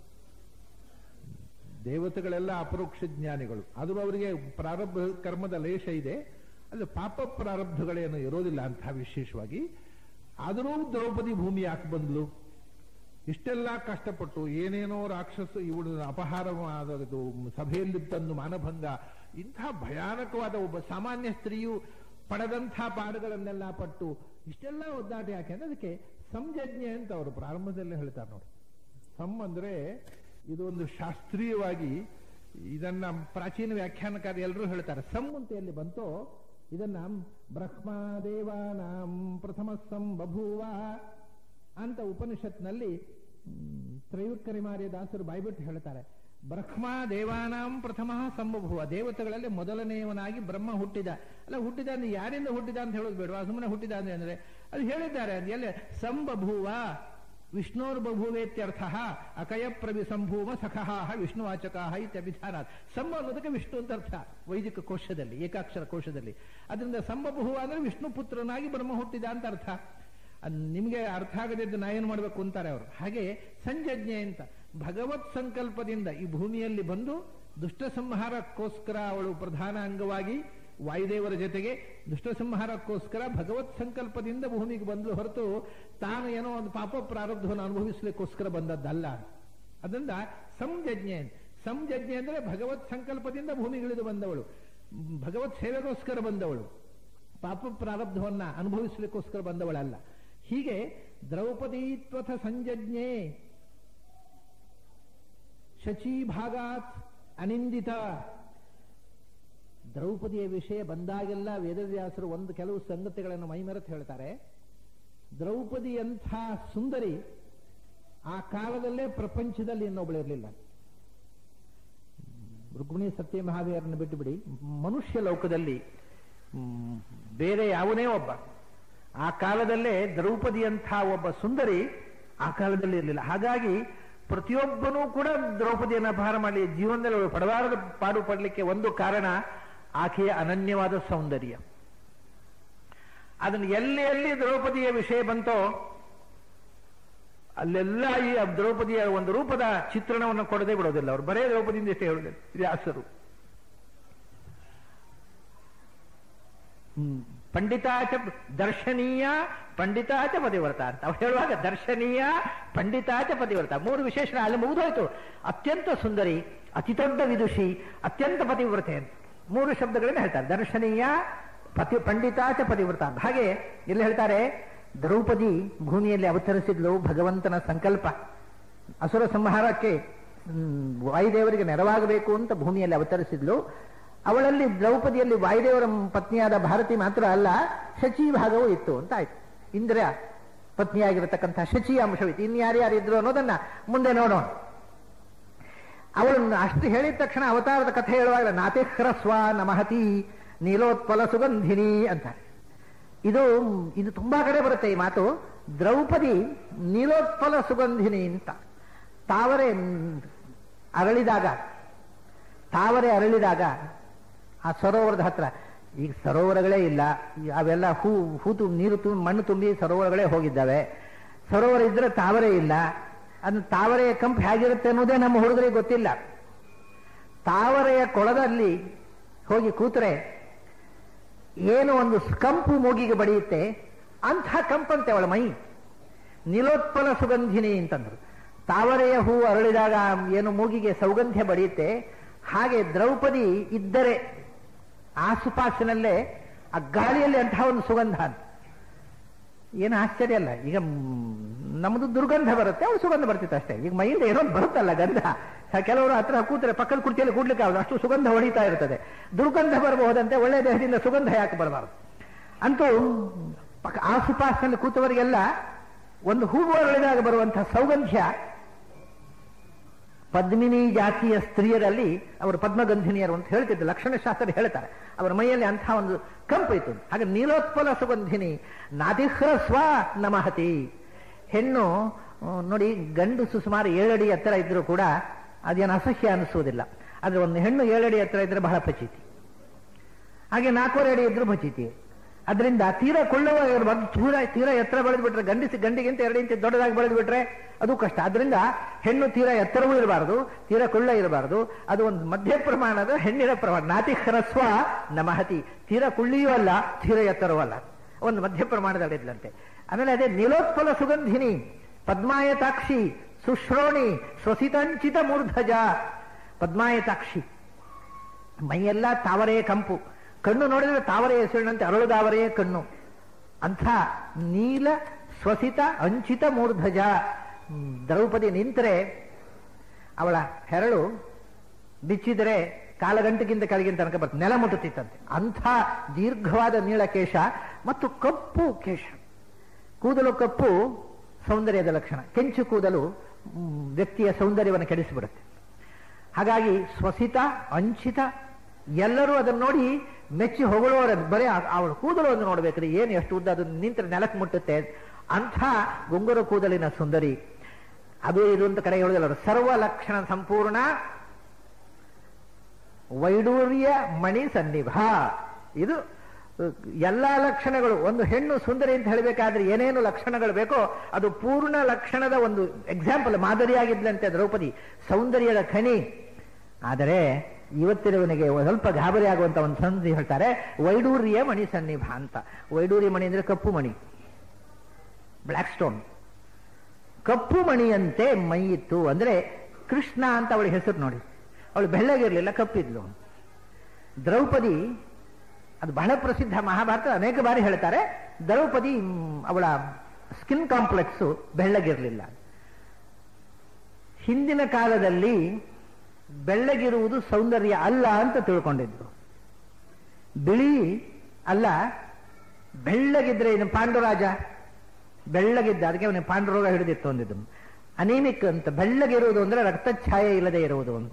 ದೇವತೆಗಳೆಲ್ಲ ಅಪರೋಕ್ಷ ಜ್ಞಾನಿಗಳು ಆದರೂ ಅವರಿಗೆ ಪ್ರಾರಬ್ಧ ಕರ್ಮದ ಲೇಷ ಇದೆ ಅಲ್ಲಿ ಪಾಪ ಪ್ರಾರಬ್ಧಗಳೇನು ಇರೋದಿಲ್ಲ ಅಂತ ವಿಶೇಷವಾಗಿ ಆದರೂ ದ್ರೌಪದಿ ಭೂಮಿ ಯಾಕೆ ಬಂದ್ಲು ಇಷ್ಟೆಲ್ಲ ಕಷ್ಟಪಟ್ಟು ಏನೇನೋ ರಾಕ್ಷಸ ಇವಳು ಅಪಹಾರ ಮಾಡೋದು ಸಭೆಯಲ್ಲಿ ತಂದು ಮಾನಭಂಗ ಇಂಥ ಭಯಾನಕವಾದ ಒಬ್ಬ ಸಾಮಾನ್ಯ ಸ್ತ್ರೀಯು ಪಡೆದಂಥ ಪಾಡುಗಳನ್ನೆಲ್ಲ ಪಟ್ಟು ಇಷ್ಟೆಲ್ಲ ಒದ್ದಾಟ ಯಾಕೆ ಅಂದ್ರೆ ಅದಕ್ಕೆ ಸಂಜಜ್ಞೆ ಅಂತ ಅವರು ಪ್ರಾರಂಭದಲ್ಲೇ ಹೇಳ್ತಾರೆ ನೋಡಿ ಸಮ್ ಅಂದ್ರೆ ಇದೊಂದು ಶಾಸ್ತ್ರೀಯವಾಗಿ ಇದನ್ನ ಪ್ರಾಚೀನ ವ್ಯಾಖ್ಯಾನಕಾರ ಎಲ್ಲರೂ ಹೇಳ್ತಾರೆ ಸಮ್ ಅಂತ ಎಲ್ಲಿ ಬಂತೋ ಇದನ್ನ ಬ್ರಹ್ಮದೇವಾನಾಂ ಪ್ರಥಮ ಸಂ ಬಭೂವ ಅಂತ ಉಪನಿಷತ್ನಲ್ಲಿ ಮ್, ತ್ರೈವಿಕ್ರಮಾರ್ಯ ದಾಸರು ಬಾಯ್ಬಿಟ್ಟು ಹೇಳ್ತಾರೆ ಬ್ರಹ್ಮ ದೇವಾನಾಂ ಪ್ರಥಮ ಸಂಭವ ದೇವತೆಗಳಲ್ಲಿ ಮೊದಲನೆಯವನಾಗಿ ಬ್ರಹ್ಮ ಹುಟ್ಟಿದ ಅಲ್ಲ ಹುಟ್ಟಿದ ಅಂದ್ರೆ ಯಾರಿಂದ ಹುಟ್ಟಿದ ಅಂತ ಹೇಳೋದು ಬೇಡವಾ ಸುಮ್ಮನೆ ಹುಟ್ಟಿದ ಅಂದ್ರೆ ಅಂದ್ರೆ ಅದು ಹೇಳಿದ್ದಾರೆ ಅದು ಎಲ್ಲಿ ಸಂಬಭೂವ ವಿಷ್ಣೋರ್ ಬಭೂವೇತ್ಯರ್ಥ ಅಕಯ ಪ್ರವಿ ಸಂಭೂಮ ಸಖಃ ವಿಷ್ಣುವಾಚಕಃ ಇತ್ಯಭಿಧಾನ ಸಂಬ ಅನ್ನೋದಕ್ಕೆ ವಿಷ್ಣು ಅಂತ ಅರ್ಥ ವೈದಿಕ ಕೋಶದಲ್ಲಿ ಏಕಾಕ್ಷರ ಕೋಶದಲ್ಲಿ ಅದರಿಂದ ಸಂಬಭೂವ ಅಂದ್ರೆ ವಿಷ್ಣು ಪುತ್ರನಾಗಿ ಬ್ರಹ್ಮ ಹುಟ್ಟಿದ ಅಂತ ಅರ್ಥ ಅದ್ ನಿಮ್ಗೆ ಅರ್ಥ ಆಗದಿದ್ದು ನಾ ಏನು ಮಾಡಬೇಕು ಅಂತಾರೆ ಅವರು ಹಾಗೆ ಸಂಜಜ್ಞೆ ಅಂತ ಭಗವತ್ ಸಂಕಲ್ಪದಿಂದ ಈ ಭೂಮಿಯಲ್ಲಿ ಬಂದು ದುಷ್ಟ ಸಂಹಾರಕ್ಕೋಸ್ಕರ ಅವಳು ಪ್ರಧಾನ ಅಂಗವಾಗಿ ವಾಯುದೇವರ ಜೊತೆಗೆ ದುಷ್ಟ ಸಂಹಾರಕ್ಕೋಸ್ಕರ ಭಗವತ್ ಸಂಕಲ್ಪದಿಂದ ಭೂಮಿಗೆ ಬಂದು ಹೊರತು ತಾನು ಏನೋ ಒಂದು ಪಾಪ ಪ್ರಾರಬ್ಧವನ್ನು ಅನುಭವಿಸಲಿಕ್ಕೋಸ್ಕರ ಬಂದದ್ದಲ್ಲ ಅದರಿಂದ ಸಂಜಜ್ಞೆ ಸಂಜಜ್ಞೆ ಅಂದ್ರೆ ಭಗವತ್ ಸಂಕಲ್ಪದಿಂದ ಭೂಮಿಗಿಳಿದು ಬಂದವಳು ಮ್, ಭಗವತ್ ಸೇವೆಗೋಸ್ಕರ ಬಂದವಳು ಪಾಪ ಪ್ರಾರಬ್ಧವನ್ನ ಅನುಭವಿಸಲಿಕ್ಕೋಸ್ಕರ ಬಂದವಳಲ್ಲ ಹೀಗೆ ದ್ರೌಪದೀತ್ವಥ ಸಂಜಜ್ಞೆ ಶಚೀಭಾಗಾತ್ ಅನಿಂದಿತ ದ್ರೌಪದಿಯ ವಿಷಯ ಬಂದಾಗೆಲ್ಲ ವೇದವ್ಯಾಸರು ಒಂದು ಕೆಲವು ಸಂಗತಿಗಳನ್ನು ಮೈಮರೆತು ಹೇಳ್ತಾರೆ ದ್ರೌಪದಿಯಂಥ ಸುಂದರಿ ಆ ಕಾಲದಲ್ಲೇ ಪ್ರಪಂಚದಲ್ಲಿ ಇನ್ನೊಬ್ಬಳಿರಲಿಲ್ಲ ರುಕ್ಮಿಣಿ ಸತ್ಯ ಮಹಾವೀರನ್ನು ಬಿಟ್ಟು ಬಿಡಿ ಮನುಷ್ಯ ಲೋಕದಲ್ಲಿ ಮ್, ಬೇರೆ ಯಾವನೇ ಒಬ್ಬ ಆ ಕಾಲದಲ್ಲೇ ದ್ರೌಪದಿಯಂಥ ಒಬ್ಬ ಸುಂದರಿ ಆ ಕಾಲದಲ್ಲಿ ಇರಲಿಲ್ಲ ಹಾಗಾಗಿ ಪ್ರತಿಯೊಬ್ಬನೂ ಕೂಡ ದ್ರೌಪದಿಯನ್ನು ಅಪಹಾರ ಮಾಡಿ ಜೀವನದಲ್ಲಿ ಅವಳು ಪಡಬಾರದ ಪಾಡು ಪಡಲಿಕ್ಕೆ ಒಂದು ಕಾರಣ ಆಕೆಯ ಅನನ್ಯವಾದ ಸೌಂದರ್ಯ ಅದನ್ನು ಎಲ್ಲಿ ಎಲ್ಲಿ ದ್ರೌಪದಿಯ ವಿಷಯ ಬಂತೋ ಅಲ್ಲೆಲ್ಲ ಈ ದ್ರೌಪದಿಯ ಒಂದು ರೂಪದ ಚಿತ್ರಣವನ್ನು ಕೊಡದೆ ಬಿಡೋದಿಲ್ಲ ಅವರು ಬರೇ ದ್ರೌಪದಿಯಿಂದ ಇಷ್ಟೇ ಹೇಳುದಿಲ್ಲ ವ್ಯಾಸರು ಹ್ಮ್. ಪಂಡಿತಾಚ ದರ್ಶನೀಯ ಪಂಡಿತಾಚ ಪತಿವ್ರತ ಅಂತ ಅವ್ರು ಹೇಳುವಾಗ ದರ್ಶನೀಯ ಪಂಡಿತಾಚ ಪತಿವ್ರತ ಮೂರು ವಿಶೇಷಣ ಅಲ್ಲಿ ಮುಗಿದೋಯ್ತು ಅತ್ಯಂತ ಸುಂದರಿ ಅತಿ ದೊಡ್ಡ ವಿದುಷಿ ಅತ್ಯಂತ ಪತಿವ್ರತೆ ಅಂತ ಮೂರು ಶಬ್ದಗಳನ್ನ ಹೇಳ್ತಾರೆ ದರ್ಶನೀಯ ಪತಿ ಪಂಡಿತಾಚ ಪತಿವ್ರತ ಅಂತ ಹಾಗೆ ಇಲ್ಲಿ ಹೇಳ್ತಾರೆ ದ್ರೌಪದಿ ಭೂಮಿಯಲ್ಲಿ ಅವತರಿಸಿದ್ಲು ಭಗವಂತನ ಸಂಕಲ್ಪ ಅಸುರ ಸಂಹಾರಕ್ಕೆ ಹ್ಮ್, ವಾಯುದೇವರಿಗೆ ನೆರವಾಗಬೇಕು ಅಂತ ಭೂಮಿಯಲ್ಲಿ ಅವತರಿಸಿದ್ಲು ಅವಳಲ್ಲಿ ದ್ರೌಪದಿಯಲ್ಲಿ ವಾಯುದೇವರ ಪತ್ನಿಯಾದ ಭಾರತಿ ಮಾತ್ರ ಅಲ್ಲ ಶಚಿ ಭಾಗವೂ ಇತ್ತು ಅಂತ ಆಯ್ತು ಇಂದ್ರ ಪತ್ನಿಯಾಗಿರತಕ್ಕಂಥ ಶಚಿ ಅಂಶವಿತ್ತು ಇನ್ಯಾರ್ಯಾರು ಇದ್ರು ಅನ್ನೋದನ್ನ ಮುಂದೆ ನೋಡೋಣ ಅವಳನ್ನು ಅಷ್ಟು ಹೇಳಿದ ತಕ್ಷಣ ಅವತಾರದ ಕಥೆ ಹೇಳುವಾಗ ನಾತಿಹ್ರಸ್ವ ನಮಹತಿ ನೀಲೋತ್ಪಲ ಸುಗಂಧಿನಿ ಅಂತ ಇದು ಇದು ತುಂಬಾ ಕಡೆ ಬರುತ್ತೆ ಈ ಮಾತು ದ್ರೌಪದಿ ನೀಲೋತ್ಪಲ ಸುಗಂಧಿನಿ ಅಂತ ತಾವರೆ ಮ್, ಅರಳಿದಾಗ ತಾವರೆ ಅರಳಿದಾಗ ಆ ಸರೋವರದ ಹತ್ರ ಈಗ ಸರೋವರಗಳೇ ಇಲ್ಲ ಈ ಅವೆಲ್ಲ ಹೂ ಹೂ ತುಂಬ ನೀರು ತುಂಬ ಮಣ್ಣು ತುಂಬಿ ಸರೋವರಗಳೇ ಹೋಗಿದ್ದಾವೆ ಸರೋವರ ಇದ್ರೆ ತಾವರೆ ಇಲ್ಲ ಅದು ತಾವರೆಯ ಕಂಪು ಹೇಗಿರುತ್ತೆ ಅನ್ನೋದೇ ನಮ್ಮ ಹುಡುಗರಿಗೆ ಗೊತ್ತಿಲ್ಲ ತಾವರೆಯ ಕೊಳದಲ್ಲಿ ಹೋಗಿ ಕೂತ್ರೆ ಏನು ಒಂದು ಕಂಪು ಮೂಗಿಗೆ ಬಡಿಯುತ್ತೆ ಅಂಥ ಕಂಪಂತೆ ಅವಳ ಮೈ ನಿಲೋತ್ಪಲ ಸುಗಂಧಿನಿ ಅಂತಂದ್ರು ತಾವರೆಯ ಹೂ ಅರಳಿದಾಗ ಏನು ಮೂಗಿಗೆ ಸೌಗಂಧ್ಯ ಬಡಿಯುತ್ತೆ ಹಾಗೆ ದ್ರೌಪದಿ ಇದ್ದರೆ ಆಸುಪಾಸಿನಲ್ಲೇ ಆ ಗಾಳಿಯಲ್ಲಿ ಅಂತಹ ಒಂದು ಸುಗಂಧ ಅಂತ ಏನು ಆಶ್ಚರ್ಯ ಅಲ್ಲ ಈಗ ಮ್, ನಮ್ದು ದುರ್ಗಂಧ ಬರುತ್ತೆ ಅವ್ಳು ಸುಗಂಧ ಬರ್ತಿತ್ತು ಅಷ್ಟೇ ಈಗ ಮೈಯಿಂದ ಏನೋ ಒಂದ್ ಬರುತ್ತಲ್ಲ ಗಂಧ ಸ- ಕೆಲವರು ಹತ್ರ ಕೂತ್ರೆ ಪಕ್ಕದ ಕುರ್ಚಿಯಲ್ಲಿ ಕೂಡ್ಲಿಕ್ಕೆ ಆಗುದು ಅಷ್ಟು ಸುಗಂಧ ಹೊಡಿತಾ ಇರ್ತದೆ ದುರ್ಗಂಧ ಬರಬಹುದಂತೆ ಒಳ್ಳೆ ದೇಹದಿಂದ ಸುಗಂಧ ಯಾಕೆ ಬರಬಾರದು ಅಂತೂ ಪಕ್ಕ ಆಸುಪಾಸಿನಲ್ಲಿ ಕೂತವರಿಗೆಲ್ಲ ಒಂದು ಹೂವು ಅರಳಿದಾಗ ಬರುವಂತಹ ಸೌಗಂಧ್ಯ ಪದ್ಮಿನಿ ಜಾತಿಯ ಸ್ತ್ರೀಯರಲ್ಲಿ ಅವರು ಪದ್ಮಗಂಧಿನಿಯರು ಅಂತ ಹೇಳ್ತಿದ್ರು ಲಕ್ಷಣಶಾಸ್ತ್ರ ಹೇಳ್ತಾರೆ ಅವರ ಮೈಯಲ್ಲಿ ಅಂತಹ ಒಂದು ಕಂಪು ಇತ್ತು ಹಾಗೆ ನೀಲೋತ್ಪಲ ಸುಗಂಧಿನಿ ನಾದಿಹ್ರಸ್ವ ನಮಹತಿ ಹೆಣ್ಣು ಆ, ನೋಡಿ ಗಂಡಸು ಸುಮಾರು ಏಳಡಿ ಎತ್ತರ ಇದ್ರೂ ಕೂಡ ಅದೇನು ಅಸಹ್ಯ ಅನಿಸುವುದಿಲ್ಲ ಆದ್ರೆ ಒಂದು ಹೆಣ್ಣು ಏಳಡಿ ಎತ್ತರ ಇದ್ರೆ ಬಹಳ ಪ್ರಚೀತಿ ಹಾಗೆ ನಾಲ್ಕೂವರೆ ಅಡಿ ಇದ್ರೂ ಭಚಿತಿ ಅದರಿಂದ ತೀರ ಕೊಳ್ಳುವ ಇರ್ಬಾರ್ದು ತೀರ ತೀರ ಎತ್ತರ ಬೆಳೆದು ಬಿಟ್ರೆ ಗಂಡಿಸಿ ಗಂಡಿಗಿಂತ ಎರಡು ಇಂಚು ದೊಡ್ಡದಾಗಿ ಬೆಳೆದು ಬಿಟ್ರೆ ಅದು ಕಷ್ಟ ಅದರಿಂದ ಹೆಣ್ಣು ತೀರ ಎತ್ತರವೂ ಇರಬಾರದು ತೀರ ಕೊಳ್ಳ ಇರಬಾರದು ಅದು ಒಂದು ಮಧ್ಯ ಪ್ರಮಾಣದ ಹೆಣ್ಣಿನ ಪ್ರಮಾಣ ನಾತಿ ಹ್ರಸ್ವ ನಮಹತಿ ತೀರ ಕುಳ್ಳಿಯೂ ಅಲ್ಲ ತೀರ ಎತ್ತರವೂ ಅಲ್ಲ ಒಂದು ಮಧ್ಯ ಪ್ರಮಾಣದಲ್ಲಿದ್ಲಂತೆ ಆಮೇಲೆ ಅದೇ ನೀಲೋತ್ಪಲ ಸುಗಂಧಿನಿ ಪದ್ಮಾಯತಾಕ್ಷಿ ಸುಶ್ರೋಣಿ ಸ್ವಸಿತಂಚಿತ ಮೂರ್ಧಜ ಪದ್ಮಾಯತಾಕ್ಷಿ ಮೈಯೆಲ್ಲ ತಾವರೆಯ ಕಂಪು ಕಣ್ಣು ನೋಡಿದ್ರೆ ತಾವರೆಯ ಹೆಸರಿನಂತೆ ಅರಳುದಾವರೆಯ ಕಣ್ಣು ಅಂಥ ನೀಲ ಸ್ವಸಿತ ಅಂಚಿತ ಮೂರ್ಧಜ ಹ್ಮ್, ದ್ರೌಪದಿ ನಿಂತರೆ ಅವಳ ಹೆರಳು ಬಿಚ್ಚಿದರೆ ಕಾಲಗಂಟಗಿಂತ ಕೆಳಗಿನ ತನಕ ಬರ್ತದೆ ನೆಲ ಮುಟ್ಟುತ್ತಿತ್ತಂತೆ ಅಂಥ ದೀರ್ಘವಾದ ನೀಳಕೇಶ ಮತ್ತು ಕಪ್ಪು ಕೇಶ ಕೂದಲು ಕಪ್ಪು ಸೌಂದರ್ಯದ ಲಕ್ಷಣ ಕೆಂಚು ಕೂದಲು ಮ್, ವ್ಯಕ್ತಿಯ ಸೌಂದರ್ಯವನ್ನು ಕೆಡಿಸಿಬಿಡುತ್ತೆ ಹಾಗಾಗಿ ಸ್ವಸಿತ ಅಂಚಿತ ಎಲ್ಲರೂ ಅದನ್ನು ನೋಡಿ ಮೆಚ್ಚಿ ಹೊಗಳುವರ ಬರೀ ಆ- ಅವಳ ಕೂದಲು ಒಂದು ನೋಡ್ಬೇಕ್ರಿ ಏನು ಎಷ್ಟು ಉದ್ದ ಅದು ನಿಂತರೆ ನೆಲಕ್ಕೆ ಮುಟ್ಟುತ್ತೆ ಅಂಥ ಗುಂಗುರು ಕೂದಲಿನ ಸುಂದರಿ ಅದು ಇದು ಅಂತ ಕಡೆ ಹೇಳುದಿಲ್ಲ ಅವರು ಸರ್ವ ಲಕ್ಷಣ ಸಂಪೂರ್ಣ ವೈಡೂರ್ಯ ಮಣಿ ಸನ್ನಿಭ ಇದು ಎಲ್ಲಾ ಲಕ್ಷಣಗಳು ಒಂದು ಹೆಣ್ಣು ಸುಂದರಿ ಅಂತ ಹೇಳಬೇಕಾದ್ರೆ ಏನೇನು ಲಕ್ಷಣಗಳು ಬೇಕೋ ಅದು ಪೂರ್ಣ ಲಕ್ಷಣದ ಒಂದು ಎಕ್ಸಾಂಪಲ್ ಮಾದರಿಯಾಗಿದ್ಲಂತೆ ದ್ರೌಪದಿ ಸೌಂದರ್ಯದ ಖನಿ ಆದರೆ ಇವತ್ತಿನವನಿಗೆ ಸ್ವಲ್ಪ ಗಾಬರಿ ಆಗುವಂತ ಒಂದು ಸಂಧಿ ಹೇಳ್ತಾರೆ ವೈಡೂರ್ಯ ಮಣಿ ಸನ್ನಿಭ ಅಂತ ವೈಡೂರ್ಯ ಮಣಿ ಅಂದ್ರೆ ಕಪ್ಪು ಮಣಿ ಬ್ಲ್ಯಾಕ್ ಸ್ಟೋನ್ ಕಪ್ಪು ಮಣಿಯಂತೆ ಮೈ ಇತ್ತು ಅಂದ್ರೆ ಕೃಷ್ಣ ಅಂತ ಅವಳ ಹೆಸರು ನೋಡಿ ಅವಳು ಬೆಳ್ಳಗಿರ್ಲಿಲ್ಲ ಕಪ್ಪಿದ್ಲು ದ್ರೌಪದಿ ಅದು ಬಹಳ ಪ್ರಸಿದ್ಧ ಮಹಾಭಾರತ ಅನೇಕ ಬಾರಿ ಹೇಳ್ತಾರೆ ದ್ರೌಪದಿ ಮ್, ಅವಳ ಸ್ಕಿನ್ ಕಾಂಪ್ಲೆಕ್ಸ್ ಬೆಳ್ಳಗಿರಲಿಲ್ಲ ಹಿಂದಿನ ಕಾಲದಲ್ಲಿ ಬೆಳ್ಳಗಿರುವುದು ಸೌಂದರ್ಯ ಅಲ್ಲ ಅಂತ ತಿಳ್ಕೊಂಡಿದ್ರು ಬಿಳಿ ಅಲ್ಲ ಬೆಳ್ಳಗಿದ್ರೆ ಇನ್ನು ಪಾಂಡುರಾಜ ಬೆಳ್ಳಗಿದ್ದ ಅದಕ್ಕೆ ಅವನಿಗೆ ಪಾಂಡುರೋಗ ಹಿಡಿದಿತ್ತು ಅಂದಿದ್ದು ಅನೇಮಿಕ್ ಅಂತ ಬೆಳ್ಳಗಿರುವುದು ಅಂದ್ರೆ ರಕ್ತಛಾಯೆ ಇಲ್ಲದೆ ಇರುವುದು ಅಂತ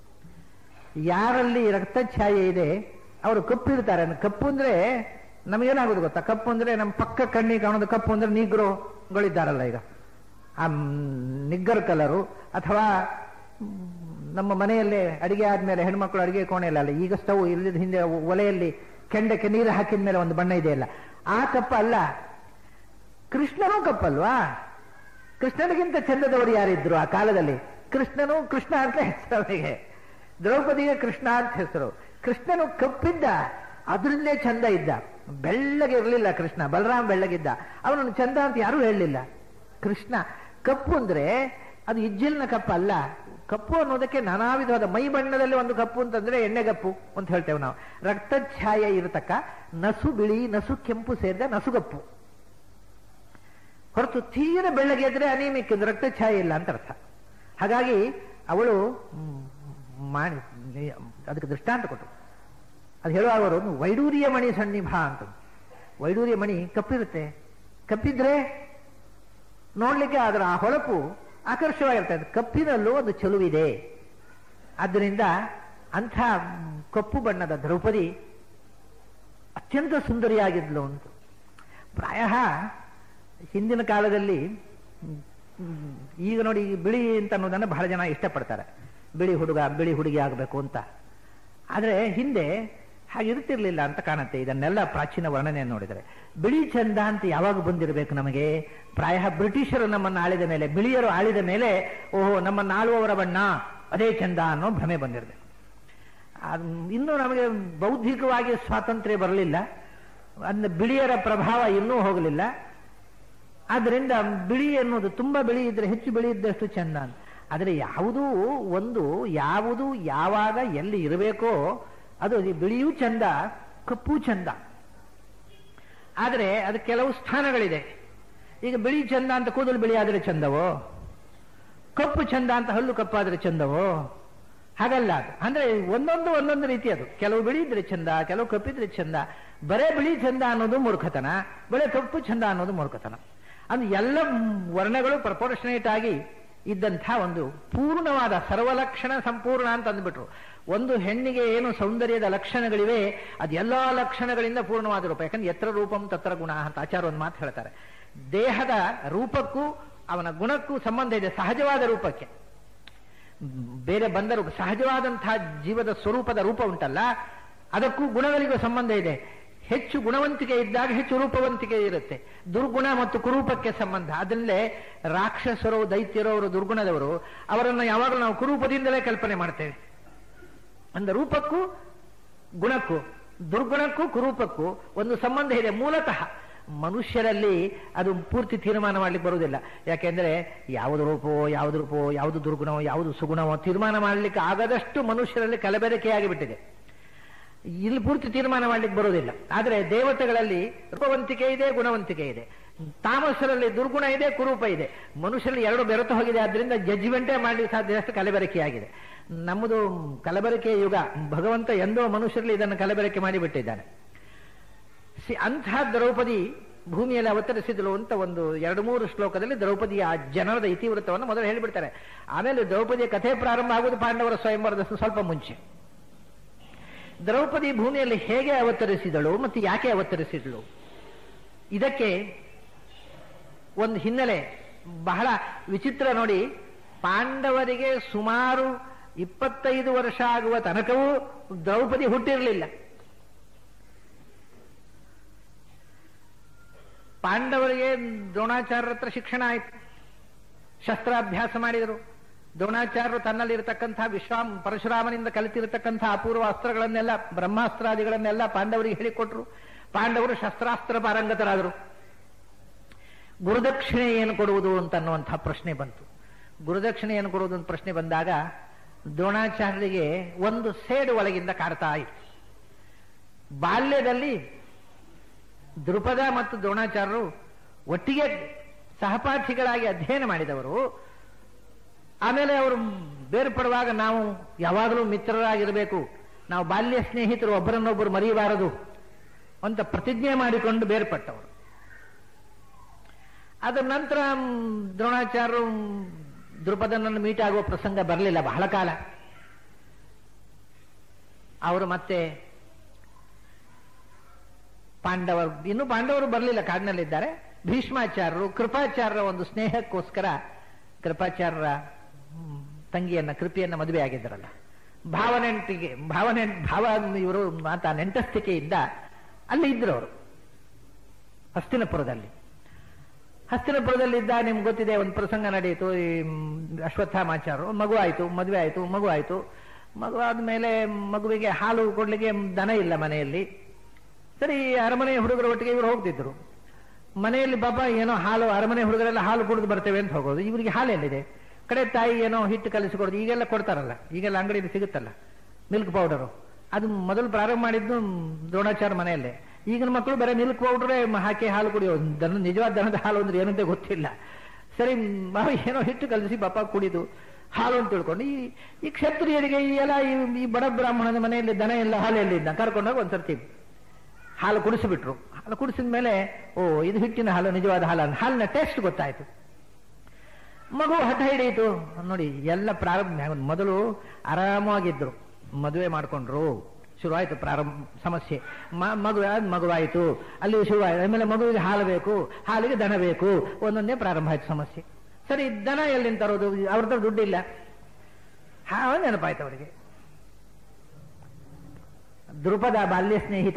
ಯಾರಲ್ಲಿ ರಕ್ತಛಾಯೆ ಇದೆ ಅವರು ಕಪ್ಪಿರ್ತಾರೆ ಅಂದ್ರೆ ಕಪ್ಪು ಅಂದ್ರೆ ನಮಗೇನಾಗೋದು ಗೊತ್ತಾ ಕಪ್ಪು ಅಂದ್ರೆ ನಮ್ಮ ಪಕ್ಕ ಕಣ್ಣಿಗೆ ಕಾಣೋದು ಕಪ್ಪು ಅಂದ್ರೆ ನಿಗ್ರೋಗಳಿದ್ದಾರಲ್ಲ ಈಗ ಆ ಮ್, ನಿಗ್ಗರ್ ಕಲರು ಅಥವಾ ಮ್, ನಮ್ಮ ಮನೆಯಲ್ಲೇ ಅಡಿಗೆ ಆದ್ಮೇಲೆ ಹೆಣ್ಮಕ್ಳು ಅಡಿಗೆ ಕೋಣೆಯಲ್ಲ ಅಲ್ಲ ಈಗ ಸ್ಟವ್ ಇಲ್ಲದ ಹಿಂದೆ ಒಲೆಯಲ್ಲಿ ಕೆಂಡಕ್ಕೆ ನೀರು ಹಾಕಿದ ಮೇಲೆ ಒಂದು ಬಣ್ಣ ಇದೆಯಲ್ಲ ಆ ಕಪ್ಪ ಅಲ್ಲ ಕೃಷ್ಣನೂ ಕಪ್ಪಲ್ವಾ ಕೃಷ್ಣನಿಗಿಂತ ಚಂದದವರು ಯಾರಿದ್ರು ಆ ಕಾಲದಲ್ಲಿ ಕೃಷ್ಣನು ಕೃಷ್ಣ ಅಂತ ಹೆಸರು ಅವನಿಗೆ ದ್ರೌಪದಿಗೆ ಕೃಷ್ಣ ಅಂತ ಹೆಸರು ಕೃಷ್ಣನು ಕಪ್ಪಿದ್ದ ಅದರಿಂದಲೇ ಚಂದ ಇದ್ದ ಬೆಳ್ಳಗೆ ಇರಲಿಲ್ಲ ಕೃಷ್ಣ ಬಲರಾಮ್ ಬೆಳ್ಳಗಿದ್ದ ಅವನನ್ನು ಚಂದ ಅಂತ ಯಾರೂ ಹೇಳಲಿಲ್ಲ ಕೃಷ್ಣ ಕಪ್ಪು ಅಂದ್ರೆ ಅದು ಇಜ್ಜಿಲ್ನ ಕಪ್ಪು ಅಲ್ಲ ಕಪ್ಪು ಅನ್ನೋದಕ್ಕೆ ನಾನಾ ವಿಧವಾದ ಮೈ ಬಣ್ಣದಲ್ಲಿ ಒಂದು ಕಪ್ಪು ಅಂತಂದ್ರೆ ಎಣ್ಣೆಗಪ್ಪು ಅಂತ ಹೇಳ್ತೇವೆ ನಾವು ರಕ್ತಛಾಯೆ ಇರತಕ್ಕ ನಸು ಬಿಳಿ ನಸು ಕೆಂಪು ಸೇರಿದ ನಸುಗಪ್ಪು ಹೊರತು ತೀರ ಬೆಳ್ಳಗೆ ಇದ್ರೆ ಅನಿಮಿಕ್ ಅಂದ್ರೆ ರಕ್ತಛಾಯೆ ಇಲ್ಲ ಅಂತ ಅರ್ಥ ಹಾಗಾಗಿ ಅವಳು ಮ್, ಮಾಡಿ ಅದಕ್ಕೆ ದೃಷ್ಟಾಂತ ಕೊಟ್ಟರು ಅದು ಹೇಳುವಾಗ ಅವರು ಒಂದು ವೈಡೂರ್ಯ ಮಣಿ ಸನ್ನಿಭ ಅಂತ ವೈಡೂರ್ಯ ಮಣಿ ಕಪ್ಪಿರುತ್ತೆ ಕಪ್ಪಿದ್ರೆ ನೋಡ್ಲಿಕ್ಕೆ ಅದರ ಆ ಹೊಳಪು ಆಕರ್ಷವಾಗಿರ್ತದೆ ಕಪ್ಪಿನಲ್ಲೂ ಒಂದು ಚೆಲುವಿದೆ ಆದ್ದರಿಂದ ಅಂಥ ಮ್, ಕಪ್ಪು ಬಣ್ಣದ ದ್ರೌಪದಿ ಅತ್ಯಂತ ಸುಂದರಿಯಾಗಿದ್ಲು ಅಂತ ಪ್ರಾಯ ಹಿಂದಿನ ಕಾಲದಲ್ಲಿ ಮ್, ಮ್, ಈಗ ನೋಡಿ ಈ ಬಿಳಿ ಅಂತ ಅನ್ನೋದನ್ನ ಬಹಳ ಜನ ಇಷ್ಟಪಡ್ತಾರೆ ಬಿಳಿ ಹುಡುಗ ಬಿಳಿ ಹುಡುಗಿ ಆಗಬೇಕು ಅಂತ ಆದ್ರೆ ಹಿಂದೆ ಹಾಗಿರ್ತಿರ್ಲಿಲ್ಲ ಅಂತ ಕಾಣುತ್ತೆ ಇದನ್ನೆಲ್ಲ ಪ್ರಾಚೀನ ವರ್ಣನೆ ನೋಡಿದರೆ ಬಿಳಿ ಚಂದ ಅಂತ ಯಾವಾಗ ಬಂದಿರಬೇಕು ನಮಗೆ ಪ್ರಾಯ ಬ್ರಿಟಿಷರು ನಮ್ಮನ್ನು ಆಳಿದ ಮೇಲೆ ಬಿಳಿಯರು ಆಳಿದ ಮೇಲೆ ಓಹೋ ನಮ್ಮನ್ನು ಆಳುವವರ ಬಣ್ಣ ಅದೇ ಚಂದ ಅನ್ನೋ ಭ್ರಮೆ ಬಂದಿರಬೇಕು ಅದ್ ಇನ್ನೂ ನಮಗೆ ಬೌದ್ಧಿಕವಾಗಿ ಸ್ವಾತಂತ್ರ್ಯ ಬರಲಿಲ್ಲ ಅದನ್ನ ಬಿಳಿಯರ ಪ್ರಭಾವ ಇನ್ನೂ ಹೋಗಲಿಲ್ಲ ಆದ್ರಿಂದ ಬಿಳಿ ಎನ್ನುವುದು ತುಂಬಾ ಬಿಳಿ ಇದ್ರೆ ಹೆಚ್ಚು ಬಿಳಿ ಇದ್ದಷ್ಟು ಚಂದ ಅಂತ ಆದರೆ ಯಾವುದೂ ಒಂದು ಯಾವುದು ಯಾವಾಗ ಎಲ್ಲಿ ಇರಬೇಕೋ ಅದು ಈ ಬಿಳಿಯೂ ಚಂದ ಕಪ್ಪು ಚಂದ ಆದರೆ ಅದು ಕೆಲವು ಸ್ಥಾನಗಳಿದೆ ಈಗ ಬಿಳಿ ಚಂದ ಅಂತ ಕೂದಲು ಬಿಳಿ ಆದರೆ ಚಂದವೋ ಕಪ್ಪು ಚಂದ ಅಂತ ಹಲ್ಲು ಕಪ್ಪಾದ್ರೆ ಚಂದವೋ ಹಾಗಲ್ಲ ಅದು ಅಂದ್ರೆ ಒಂದೊಂದು ಒಂದೊಂದು ರೀತಿ ಅದು ಕೆಲವು ಬಿಳಿ ಇದ್ರೆ ಚಂದ ಕೆಲವು ಕಪ್ಪಿದ್ರೆ ಚಂದ ಬರೇ ಬಿಳಿ ಚಂದ ಅನ್ನೋದು ಮೂರ್ಖತನ ಬರೇ ಕಪ್ಪು ಚಂದ ಅನ್ನೋದು ಮೂರ್ಖತನ ಅದು ಎಲ್ಲ ವರ್ಣಗಳು ಪ್ರಪೋರ್ಷನೇಟ್ ಆಗಿ ಇದ್ದಂಥ ಒಂದು ಪೂರ್ಣವಾದ ಸರ್ವಲಕ್ಷಣ ಸಂಪೂರ್ಣ ಅಂತ ಅಂದ್ಬಿಟ್ರು ಒಂದು ಹೆಣ್ಣಿಗೆ ಏನು ಸೌಂದರ್ಯದ ಲಕ್ಷಣಗಳಿವೆ ಅದು ಎಲ್ಲಾ ಲಕ್ಷಣಗಳಿಂದ ಪೂರ್ಣವಾದ ರೂಪ ಯಾಕಂದ್ರೆ ಎತ್ರ ರೂಪಂ ತತ್ರ ಗುಣ ಅಂತ ಆಚಾರ ಒಂದು ಮಾತು ಹೇಳ್ತಾರೆ ದೇಹದ ರೂಪಕ್ಕೂ ಅವನ ಗುಣಕ್ಕೂ ಸಂಬಂಧ ಇದೆ ಸಹಜವಾದ ರೂಪಕ್ಕೆ ಬೇರೆ ಬಂದ ರೂಪ ಸಹಜವಾದಂತಹ ಜೀವದ ಸ್ವರೂಪದ ರೂಪ ಉಂಟಲ್ಲ ಅದಕ್ಕೂ ಗುಣಗಳಿಗೂ ಸಂಬಂಧ ಇದೆ ಹೆಚ್ಚು ಗುಣವಂತಿಕೆ ಇದ್ದಾಗ ಹೆಚ್ಚು ರೂಪವಂತಿಕೆ ಇರುತ್ತೆ ದುರ್ಗುಣ ಮತ್ತು ಕುರೂಪಕ್ಕೆ ಸಂಬಂಧ ಅದರಲ್ಲೇ ರಾಕ್ಷಸರು ದೈತ್ಯರು ಅವರು ದುರ್ಗುಣದವರು ಅವರನ್ನು ಯಾವಾಗಲೂ ನಾವು ಕುರೂಪದಿಂದಲೇ ಕಲ್ಪನೆ ಮಾಡ್ತೇವೆ ಅಂದ ರೂಪಕ್ಕೂ ಗುಣಕ್ಕೂ ದುರ್ಗುಣಕ್ಕೂ ಕುರೂಪಕ್ಕೂ ಒಂದು ಸಂಬಂಧ ಇದೆ ಮೂಲತಃ ಮನುಷ್ಯರಲ್ಲಿ ಅದು ಪೂರ್ತಿ ತೀರ್ಮಾನ ಮಾಡ್ಲಿಕ್ಕೆ ಬರುವುದಿಲ್ಲ ಯಾಕೆಂದ್ರೆ ಯಾವುದು ರೂಪವೋ ಯಾವುದು ರೂಪವೋ ಯಾವುದು ದುರ್ಗುಣವೋ ಯಾವುದು ಸುಗುಣವೋ ತೀರ್ಮಾನ ಮಾಡಲಿಕ್ಕೆ ಆಗದಷ್ಟು ಮನುಷ್ಯರಲ್ಲಿ ಕಲಬೆರಕೆಯಾಗಿ ಬಿಟ್ಟಿದೆ ಇಲ್ಲಿ ಪೂರ್ತಿ ತೀರ್ಮಾನ ಮಾಡ್ಲಿಕ್ಕೆ ಬರುವುದಿಲ್ಲ ಆದರೆ ದೇವತೆಗಳಲ್ಲಿ ರೂಪವಂತಿಕೆ ಇದೆ ಗುಣವಂತಿಕೆ ಇದೆ ತಾಮಸರಲ್ಲಿ ದುರ್ಗುಣ ಇದೆ ಕುರೂಪ ಇದೆ ಮನುಷ್ಯರಲ್ಲಿ ಎರಡು ಬೆರೆತು ಹೋಗಿದೆ ಆದ್ರಿಂದ ಜಡ್ಜ್ಮೆಂಟೇ ಮಾಡಲಿಕ್ಕೆ ಸಾಧ್ಯದಷ್ಟು ಕಲಬೆರಕೆಯಾಗಿದೆ ನಮ್ಮದು ಕಲಬೆರಕೆ ಯುಗ ಭಗವಂತ ಎಂದೋ ಮನುಷ್ಯರಲ್ಲಿ ಇದನ್ನು ಕಲಬೆರಕೆ ಮಾಡಿಬಿಟ್ಟಿದ್ದಾನೆ ಸಿ ಅಂಥ ದ್ರೌಪದಿ ಭೂಮಿಯಲ್ಲಿ ಅವತರಿಸಿದಳು ಅಂತ ಒಂದು ಎರಡು ಮೂರು ಶ್ಲೋಕದಲ್ಲಿ ದ್ರೌಪದಿಯ ಆ ಜನರದ ಇತಿವೃತ್ತವನ್ನು ಮೊದಲು ಹೇಳಿಬಿಡ್ತಾರೆ ಆಮೇಲೆ ದ್ರೌಪದಿಯ ಕಥೆ ಪ್ರಾರಂಭ ಆಗುವುದು ಪಾಂಡವರ ಸ್ವಯಂವರದ ಸ್ವಲ್ಪ ಮುಂಚೆ ದ್ರೌಪದಿ ಭೂಮಿಯಲ್ಲಿ ಹೇಗೆ ಅವತರಿಸಿದಳು ಮತ್ತು ಯಾಕೆ ಅವತರಿಸಿದಳು ಇದಕ್ಕೆ ಒಂದು ಹಿನ್ನೆಲೆ ಬಹಳ ವಿಚಿತ್ರ ನೋಡಿ ಪಾಂಡವರಿಗೆ ಸುಮಾರು ಇಪ್ಪತ್ತೈದು ವರ್ಷ ಆಗುವ ತನಕವೂ ದ್ರೌಪದಿ ಹುಟ್ಟಿರಲಿಲ್ಲ ಪಾಂಡವರಿಗೆ ದ್ರೋಣಾಚಾರ್ಯರ ಹತ್ರ ಶಿಕ್ಷಣ ಆಯಿತು ಶಸ್ತ್ರಾಭ್ಯಾಸ ಮಾಡಿದರು ದ್ರೋಣಾಚಾರ್ಯರು ತನ್ನಲ್ಲಿರತಕ್ಕಂಥ ವಿಶ್ವಾಮ್ ಪರಶುರಾಮನಿಂದ ಕಲಿತಿರತಕ್ಕಂಥ ಅಪೂರ್ವ ಅಸ್ತ್ರಗಳನ್ನೆಲ್ಲ ಬ್ರಹ್ಮಾಸ್ತ್ರಾದಿಗಳನ್ನೆಲ್ಲ ಪಾಂಡವರಿಗೆ ಹೇಳಿಕೊಟ್ರು ಪಾಂಡವರು ಶಸ್ತ್ರಾಸ್ತ್ರ ಪಾರಂಗತರಾದರು ಗುರುದಕ್ಷಿಣೆ ಏನು ಕೊಡುವುದು ಅಂತ ಅನ್ನುವಂಥ ಪ್ರಶ್ನೆ ಬಂತು ಗುರುದಕ್ಷಿಣೆ ಏನು ಕೊಡುವುದು ಅಂತ ಪ್ರಶ್ನೆ ಬಂದಾಗ ದ್ರೋಣಾಚಾರ್ಯರಿಗೆ ಒಂದು ಸೇಡು ಒಳಗಿಂದ ಕಾಡ್ತಾ ಇತ್ತು ಬಾಲ್ಯದಲ್ಲಿ ದೃಪದ ಮತ್ತು ದ್ರೋಣಾಚಾರ್ಯರು ಒಟ್ಟಿಗೆ ಸಹಪಾಠಿಗಳಾಗಿ ಅಧ್ಯಯನ ಮಾಡಿದವರು ಆಮೇಲೆ ಅವರು ಬೇರ್ಪಡುವಾಗ ನಾವು ಯಾವಾಗಲೂ ಮಿತ್ರರಾಗಿರಬೇಕು ನಾವು ಬಾಲ್ಯ ಸ್ನೇಹಿತರು ಒಬ್ಬರನ್ನೊಬ್ಬರು ಮರೆಯಬಾರದು ಅಂತ ಪ್ರತಿಜ್ಞೆ ಮಾಡಿಕೊಂಡು ಬೇರ್ಪಟ್ಟವರು ಅದರ ನಂತರ ಮ್, ದ್ರೋಣಾಚಾರ್ಯರು ಮ್, ದ್ರುಪದನನ್ನು ಮೀಟ್ ಆಗುವ ಪ್ರಸಂಗ ಬರಲಿಲ್ಲ ಬಹಳ ಕಾಲ ಅವರು ಮತ್ತೆ ಪಾಂಡವರು ಇನ್ನು ಪಾಂಡವರು ಬರಲಿಲ್ಲ ಕಾಡಿನಲ್ಲಿದ್ದಾರೆ ಭೀಷ್ಮಾಚಾರ್ಯರು ಕೃಪಾಚಾರ್ಯರ ಒಂದು ಸ್ನೇಹಕ್ಕೋಸ್ಕರ ಕೃಪಾಚಾರ್ಯರ ಹ್ಮ್, ತಂಗಿಯನ್ನ ಕೃಪಿಯನ್ನ ಮದುವೆ ಆಗಿದ್ದರಲ್ಲ ಭಾವನೆಂಟಿಗೆ ಭಾವನೆ ಭಾವ ಇವರು ಮಾತಾ ನೆಂಟಸ್ತಿಕೆಯಿಂದ ಅಲ್ಲಿ ಇದ್ರು ಅವರು ಹಸ್ತಿನಪುರದಲ್ಲಿ ಹಸ್ತಿನಪುರದಲ್ಲಿದ್ದ ನಿಮ್ಗೆ ಗೊತ್ತಿದೆ ಒಂದು ಪ್ರಸಂಗ ನಡೆಯಿತು ಈ ಮ್, ಅಶ್ವತ್ಥಾಮಾಚಾರ್ಯರು ಮಗು ಆಯಿತು ಮದುವೆ ಆಯಿತು ಮಗು ಆಯಿತು ಮಗು ಆದ್ಮೇಲೆ ಮಗುವಿಗೆ ಹಾಲು ಕೊಡ್ಲಿಕ್ಕೆ ದನ ಇಲ್ಲ ಮನೆಯಲ್ಲಿ ಸರಿ ಅರಮನೆ ಹುಡುಗರ ಒಟ್ಟಿಗೆ ಇವರು ಹೋಗ್ತಿದ್ರು ಮನೆಯಲ್ಲಿ ಪಾಪ ಏನೋ ಹಾಲು ಅರಮನೆ ಹುಡುಗರೆಲ್ಲ ಹಾಲು ಕುಡಿದು ಬರ್ತೇವೆ ಅಂತ ಹೋಗೋದು ಇವರಿಗೆ ಹಾಲು ಎಲ್ಲಿದೆ ಕಡೆ ತಾಯಿ ಏನೋ ಹಿಟ್ಟು ಕಲಿಸಿಕೊಡೋದು ಈಗೆಲ್ಲ ಕೊಡ್ತಾರಲ್ಲ ಈಗೆಲ್ಲ ಅಂಗಡಿಯಲ್ಲಿ ಸಿಗುತ್ತಲ್ಲ ಮಿಲ್ಕ್ ಪೌಡರು ಅದು ಮೊದಲು ಪ್ರಾರಂಭ ಮಾಡಿದ್ದು ದ್ರೋಣಾಚಾರ್ಯ ಮನೆಯಲ್ಲೇ ಈಗಿನ ಮಕ್ಕಳು ಬರೀ ಮಿಲ್ಕ್ ಪೌಡರೇ ಹಾಕಿ ಹಾಲು ಕುಡಿಯೋ ದನ ನಿಜವಾದ ದನದ ಹಾಲು ಅಂದ್ರೆ ಏನಂತ ಗೊತ್ತಿಲ್ಲ ಸರಿ ಮ- ಏನೋ ಹಿಟ್ಟು ಕಲಿಸಿ ಪಾಪ ಕುಡಿದು ಹಾಲು ಅಂತ ತಿಳ್ಕೊಂಡು ಈ ಈ ಕ್ಷತ್ರಿಯರಿಗೆ ಈ ಎಲ್ಲ ಈ- ಈ ಬಡ ಬ್ರಾಹ್ಮಣನ ಮನೆಯಲ್ಲಿ ದನ ಎಲ್ಲ ಹಾಲು ಎಲ್ಲಿಂದ ಕರ್ಕೊಂಡೋಗಿ ಒಂದ್ಸರ್ತಿ ಹಾಲು ಕುಡಿಸಿಬಿಟ್ರು ಹಾಲು ಕುಡಿಸಿದ ಮೇಲೆ ಓ ಇದು ಹಿಟ್ಟಿನ ಹಾಲು ನಿಜವಾದ ಹಾಲು ಅಂತ ಹಾಲಿನ ಟೇಸ್ಟ್ ಗೊತ್ತಾಯ್ತು ಮಗು ಹಠ ಹಿಡಿಯಿತು ನೋಡಿ ಎಲ್ಲ ಪ್ರಾರಂಭ ಮೊದಲು ಆರಾಮಾಗಿದ್ರು ಮದುವೆ ಮಾಡ್ಕೊಂಡ್ರು ಶುರುವಾಯಿತು ಪ್ರಾರಂಭ ಸಮಸ್ಯೆ ಮ- ಮಗು ಆದ್ ಮಗುವಾಯಿತು ಅಲ್ಲಿ ಶುರುವಾಯಿತು ಆಮೇಲೆ ಮಗುವಿಗೆ ಹಾಲು ಬೇಕು ಹಾಲಿಗೆ ದನ ಬೇಕು ಒಂದೊಂದೇ ಪ್ರಾರಂಭ ಆಯ್ತು ಸಮಸ್ಯೆ ಸರಿ ದನ ಎಲ್ಲಿಂದ ತರೋದು ಅವ್ರ ಹತ್ರ ದುಡ್ಡಿಲ್ಲ ಹಾವು ನೆನಪಾಯ್ತು ಅವರಿಗೆ ದೃಪದ ಬಾಲ್ಯ ಸ್ನೇಹಿತ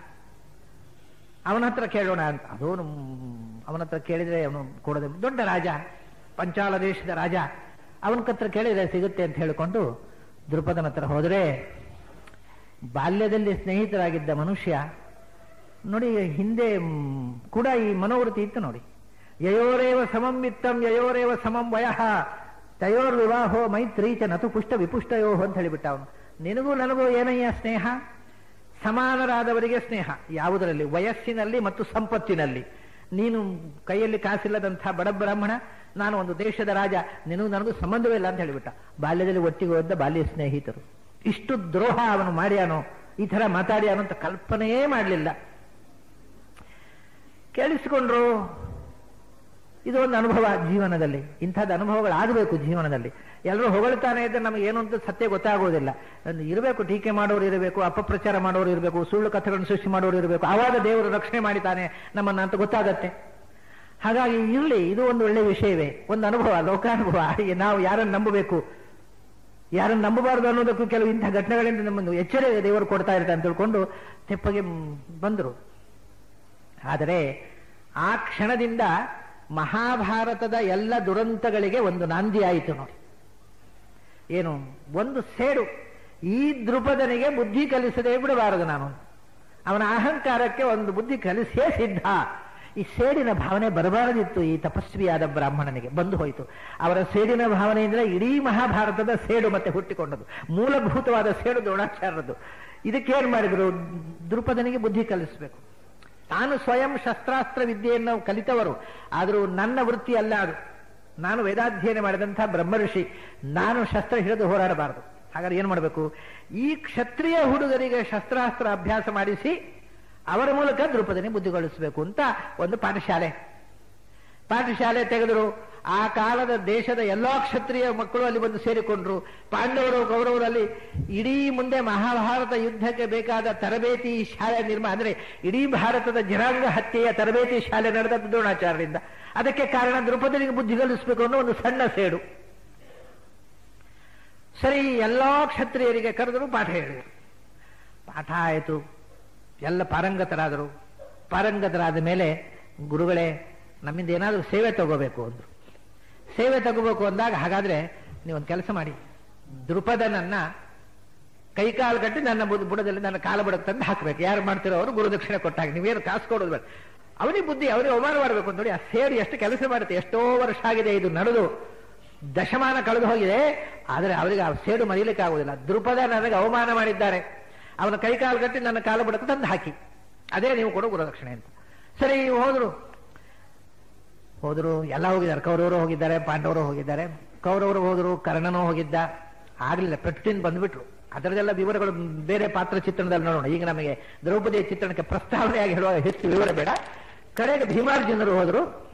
ಅವನ ಹತ್ರ ಕೇಳೋಣ ಅಂತ ಅದು ಅವನ ಹತ್ರ ಕೇಳಿದ್ರೆ ಅವನು ಕೊಡೋದು ದೊಡ್ಡ ರಾಜ ಪಂಚಾಲ ದೇಶದ ರಾಜ ಅವನ ಹತ್ರ ಕೇಳಿದ್ರೆ ಸಿಗುತ್ತೆ ಅಂತ ಹೇಳಿಕೊಂಡು ದೃಪದನ ಹತ್ರ ಹೋದ್ರೆ ಬಾಲ್ಯದಲ್ಲಿ ಸ್ನೇಹಿತರಾಗಿದ್ದ ಮನುಷ್ಯ ನೋಡಿ ಹಿಂದೆ ಮ್, ಕೂಡ ಈ ಮನೋವೃತ್ತಿ ಇತ್ತು ನೋಡಿ ಯಯೋರೇವ ಸಮಂ ವಿತ್ತಂ ಯಯೋರೇವ ಸಮಂ ವಯಃ ತಯೋರ್ ವಿವಾಹೋ ಮೈತ್ರಿ ಚ ನತು ಪುಷ್ಟ ವಿಪುಷ್ಟಯೋ ಅಂತ ಹೇಳಿಬಿಟ್ಟ ಅವನು ನಿನಗೂ ನನಗೂ ಏನಯ್ಯ ಸ್ನೇಹ ಸಮಾನರಾದವರಿಗೆ ಸ್ನೇಹ ಯಾವುದರಲ್ಲಿ ವಯಸ್ಸಿನಲ್ಲಿ ಮತ್ತು ಸಂಪತ್ತಿನಲ್ಲಿ ನೀನು ಕೈಯಲ್ಲಿ ಕಾಸಿಲ್ಲದಂಥ ಬಡ ಬ್ರಾಹ್ಮಣ ನಾನು ಒಂದು ದೇಶದ ರಾಜ ನಿನಗೂ ನನಗೂ ಸಂಬಂಧವೇ ಇಲ್ಲ ಅಂತ ಹೇಳಿಬಿಟ್ಟ ಬಾಲ್ಯದಲ್ಲಿ ಒಟ್ಟಿಗೆ ಹೋದ ಬಾಲ್ಯ ಸ್ನೇಹಿತರು ಇಷ್ಟು ದ್ರೋಹ ಅವನು ಮಾಡ್ಯಾನೋ ಈ ತರ ಮಾತಾಡ್ಯಾನೋ ಅಂತ ಕಲ್ಪನೆಯೇ ಮಾಡಲಿಲ್ಲ ಕೇಳಿಸಿಕೊಂಡ್ರು ಇದು ಒಂದು ಅನುಭವ ಜೀವನದಲ್ಲಿ ಇಂಥದ್ದು ಅನುಭವಗಳಾಗಬೇಕು ಜೀವನದಲ್ಲಿ ಎಲ್ಲರೂ ಹೊಗಳ್ತಾನೆ ಇದ್ದರೆ ನಮಗೆ ಏನು ಅಂತ ಸತ್ಯ ಗೊತ್ತಾಗೋದಿಲ್ಲ ಒಂದು ಇರಬೇಕು ಟೀಕೆ ಮಾಡೋರು ಇರಬೇಕು ಅಪಪ್ರಚಾರ ಮಾಡೋರು ಇರಬೇಕು ಸುಳ್ಳು ಕಥೆಗಳನ್ನು ಸೃಷ್ಟಿ ಮಾಡೋರು ಇರಬೇಕು ಆವಾಗ ದೇವರು ರಕ್ಷಣೆ ಮಾಡಿತಾನೆ ನಮ್ಮನ್ನ ಅಂತ ಗೊತ್ತಾಗತ್ತೆ ಹಾಗಾಗಿ ಇರಲಿ ಇದು ಒಂದು ಒಳ್ಳೆ ವಿಷಯವೇ ಒಂದು ಅನುಭವ ಲೋಕಾನುಭವ ಈ ನಾವು ಯಾರನ್ನು ನಂಬಬೇಕು ಯಾರನ್ನು ನಂಬಬಾರದು ಅನ್ನೋದಕ್ಕೂ ಕೆಲವು ಇಂಥ ಘಟನೆಗಳಿಂದ ನಮ್ಮನ್ನು ಎಚ್ಚರ ದೇವರು ಕೊಡ್ತಾ ಇರ್ತಾರೆ ಅಂತ ತಿಳ್ಕೊಂಡು ತೆಪ್ಪಗೆ ಬಂದರು ಆದರೆ ಆ ಕ್ಷಣದಿಂದ ಮಹಾಭಾರತದ ಎಲ್ಲ ದುರಂತಗಳಿಗೆ ಒಂದು ನಾಂದಿ ಆಯಿತು ನೋಡಿ ಏನು ಒಂದು ಸೇಡು ಈ ದೃಪದನಿಗೆ ಬುದ್ಧಿ ಕಲಿಸದೇ ಬಿಡಬಾರದು ನಾನು ಅವನ ಅಹಂಕಾರಕ್ಕೆ ಒಂದು ಬುದ್ಧಿ ಕಲಿಸೇ ಸಿದ್ಧ ಈ ಸೇಡಿನ ಭಾವನೆ ಬರಬಾರದಿತ್ತು ಈ ತಪಸ್ವಿಯಾದ ಬ್ರಾಹ್ಮಣನಿಗೆ ಬಂದು ಹೋಯಿತು ಅವರ ಸೇಡಿನ ಭಾವನೆಯಿಂದ ಇಡೀ ಮಹಾಭಾರತದ ಸೇಡು ಮತ್ತೆ ಹುಟ್ಟಿಕೊಂಡದ್ದು ಮೂಲಭೂತವಾದ ಸೇಡು ದ್ರೋಣಾಚಾರ್ಯರದ್ದು ಇದಕ್ಕೇನು ಮಾಡಿದ್ರು ದೃಪದನಿಗೆ ಬುದ್ಧಿ ಕಲಿಸಬೇಕು ತಾನು ಸ್ವಯಂ ಶಸ್ತ್ರಾಸ್ತ್ರ ವಿದ್ಯೆಯನ್ನು ಕಲಿತವರು ಆದರೂ ನನ್ನ ವೃತ್ತಿ ಅಲ್ಲ ಅದು ನಾನು ವೇದಾಧ್ಯಯನ ಮಾಡಿದಂಥ ಬ್ರಹ್ಮಋಷಿ ನಾನು ಶಸ್ತ್ರ ಹಿಡಿದು ಹೋರಾಡಬಾರದು ಹಾಗಾದ್ರೆ ಏನು ಮಾಡಬೇಕು ಈ ಕ್ಷತ್ರಿಯ ಹುಡುಗರಿಗೆ ಶಸ್ತ್ರಾಸ್ತ್ರ ಅಭ್ಯಾಸ ಮಾಡಿಸಿ ಅವರ ಮೂಲಕ ದ್ರುಪದಿನಿ ಬುದ್ಧಿಗೊಳಿಸಬೇಕು ಅಂತ ಒಂದು ಪಾಠಶಾಲೆ ಪಾಠಶಾಲೆ ತೆಗೆದರು ಆ ಕಾಲದ ದೇಶದ ಎಲ್ಲಾ ಕ್ಷತ್ರಿಯ ಮಕ್ಕಳು ಅಲ್ಲಿ ಬಂದು ಸೇರಿಕೊಂಡ್ರು ಪಾಂಡವರು ಕೌರವರಲ್ಲಿ ಇಡೀ ಮುಂದೆ ಮಹಾಭಾರತ ಯುದ್ಧಕ್ಕೆ ಬೇಕಾದ ತರಬೇತಿ ಶಾಲೆ ನಿರ್ಮಾಣ ಅಂದ್ರೆ ಇಡೀ ಭಾರತದ ಜನಾಂಗ ಹತ್ಯೆಯ ತರಬೇತಿ ಶಾಲೆ ನಡೆದದ್ದು ದ್ರೋಣಾಚಾರ್ಯರಿಂದ ಅದಕ್ಕೆ ಕಾರಣ ದ್ರೌಪದಿಗೆ ಬುದ್ಧಿ ಕಲಿಸಬೇಕು ಅನ್ನೋ ಒಂದು ಸಣ್ಣ ಸೇಡು ಸರಿ ಎಲ್ಲಾ ಕ್ಷತ್ರಿಯರಿಗೆ ಕರೆದರು ಪಾಠ ಹೇಳಿದರು ಪಾಠ ಆಯಿತು ಎಲ್ಲ ಪಾರಂಗತರಾದರು ಪಾರಂಗತರಾದ ಮೇಲೆ ಗುರುಗಳೇ ನಮ್ಮಿಂದ ಏನಾದರೂ ಸೇವೆ ತಗೋಬೇಕು ಅಂದ್ರು ಸೇವೆ ತಗೋಬೇಕು ಅಂದಾಗ ಹಾಗಾದ್ರೆ ನೀವೊಂದು ಕೆಲಸ ಮಾಡಿ ದೃಪದನನ್ನ ಕೈಕಾಲು ಕಟ್ಟಿ ನನ್ನ ಬುಡ- ಬುಡದಲ್ಲಿ ನನ್ನ ಕಾಲ ಬುಡಕ್ಕೆ ತಂದು ಹಾಕ್ಬೇಕು ಯಾರು ಮಾಡ್ತಿರೋ ಅವರು ಗುರುದಕ್ಷಿಣೆ ಕೊಟ್ಟಾಗ ನೀವೇನು ಕಾಸು ಕೊಡೋದು ಬೇಡ ಅವನಿಗೆ ಬುದ್ಧಿ ಅವನಿಗೆ ಅವಮಾನ ಮಾಡಬೇಕು ಅಂತ ನೋಡಿ ಆ ಸೇಡು ಎಷ್ಟು ಕೆಲಸ ಮಾಡುತ್ತೆ ಎಷ್ಟೋ ವರ್ಷ ಆಗಿದೆ ಇದು ನಡೆದು ದಶಮಾನ ಕಳೆದು ಹೋಗಿದೆ ಆದರೆ ಅವರಿಗೆ ಆ ಸೇಡು ಮರೀಲಿಕ್ಕೆ ಆಗುವುದಿಲ್ಲ ದೃಪದ ನನಗೆ ಅವಮಾನ ಮಾಡಿದ್ದಾರೆ ಅವನ ಕೈಕಾಲು ಕಟ್ಟಿ ನನ್ನ ಕಾಲ ಬುಡಕ್ಕೆ ತಂದು ಹಾಕಿ ಅದೇ ನೀವು ಕೊಡೋ ಗುರುದಕ್ಷಿಣೆ ಅಂತ ಸರಿ ಹೋದ್ರು ಹೋದ್ರು ಎಲ್ಲ ಹೋಗಿದ್ದಾರೆ ಕೌರವರು ಹೋಗಿದ್ದಾರೆ ಪಾಂಡವರು ಹೋಗಿದ್ದಾರೆ ಕೌರವರು ಹೋದ್ರು ಕರ್ಣನೂ ಹೋಗಿದ್ದ ಆಗ್ಲಿಲ್ಲ ಪೆಟ್ಟಿನ ಬಂದ್ಬಿಟ್ರು ಅದರದೆಲ್ಲ ವಿವರಗಳು ಬೇರೆ ಪಾತ್ರ ಚಿತ್ರಣದಲ್ಲಿ ನೋಡೋಣ ಈಗ ನಮಗೆ ದ್ರೌಪದಿಯ ಚಿತ್ರಣಕ್ಕೆ ಪ್ರಸ್ತಾವನೆಯಾಗಿ ಹೇಳುವಾಗ ಹೆಚ್ಚು ವಿವರ ಬೇಡ ಕಡೆಗೆ ಭೀಮಾರ್ಜುನರು ಹೋದ್ರು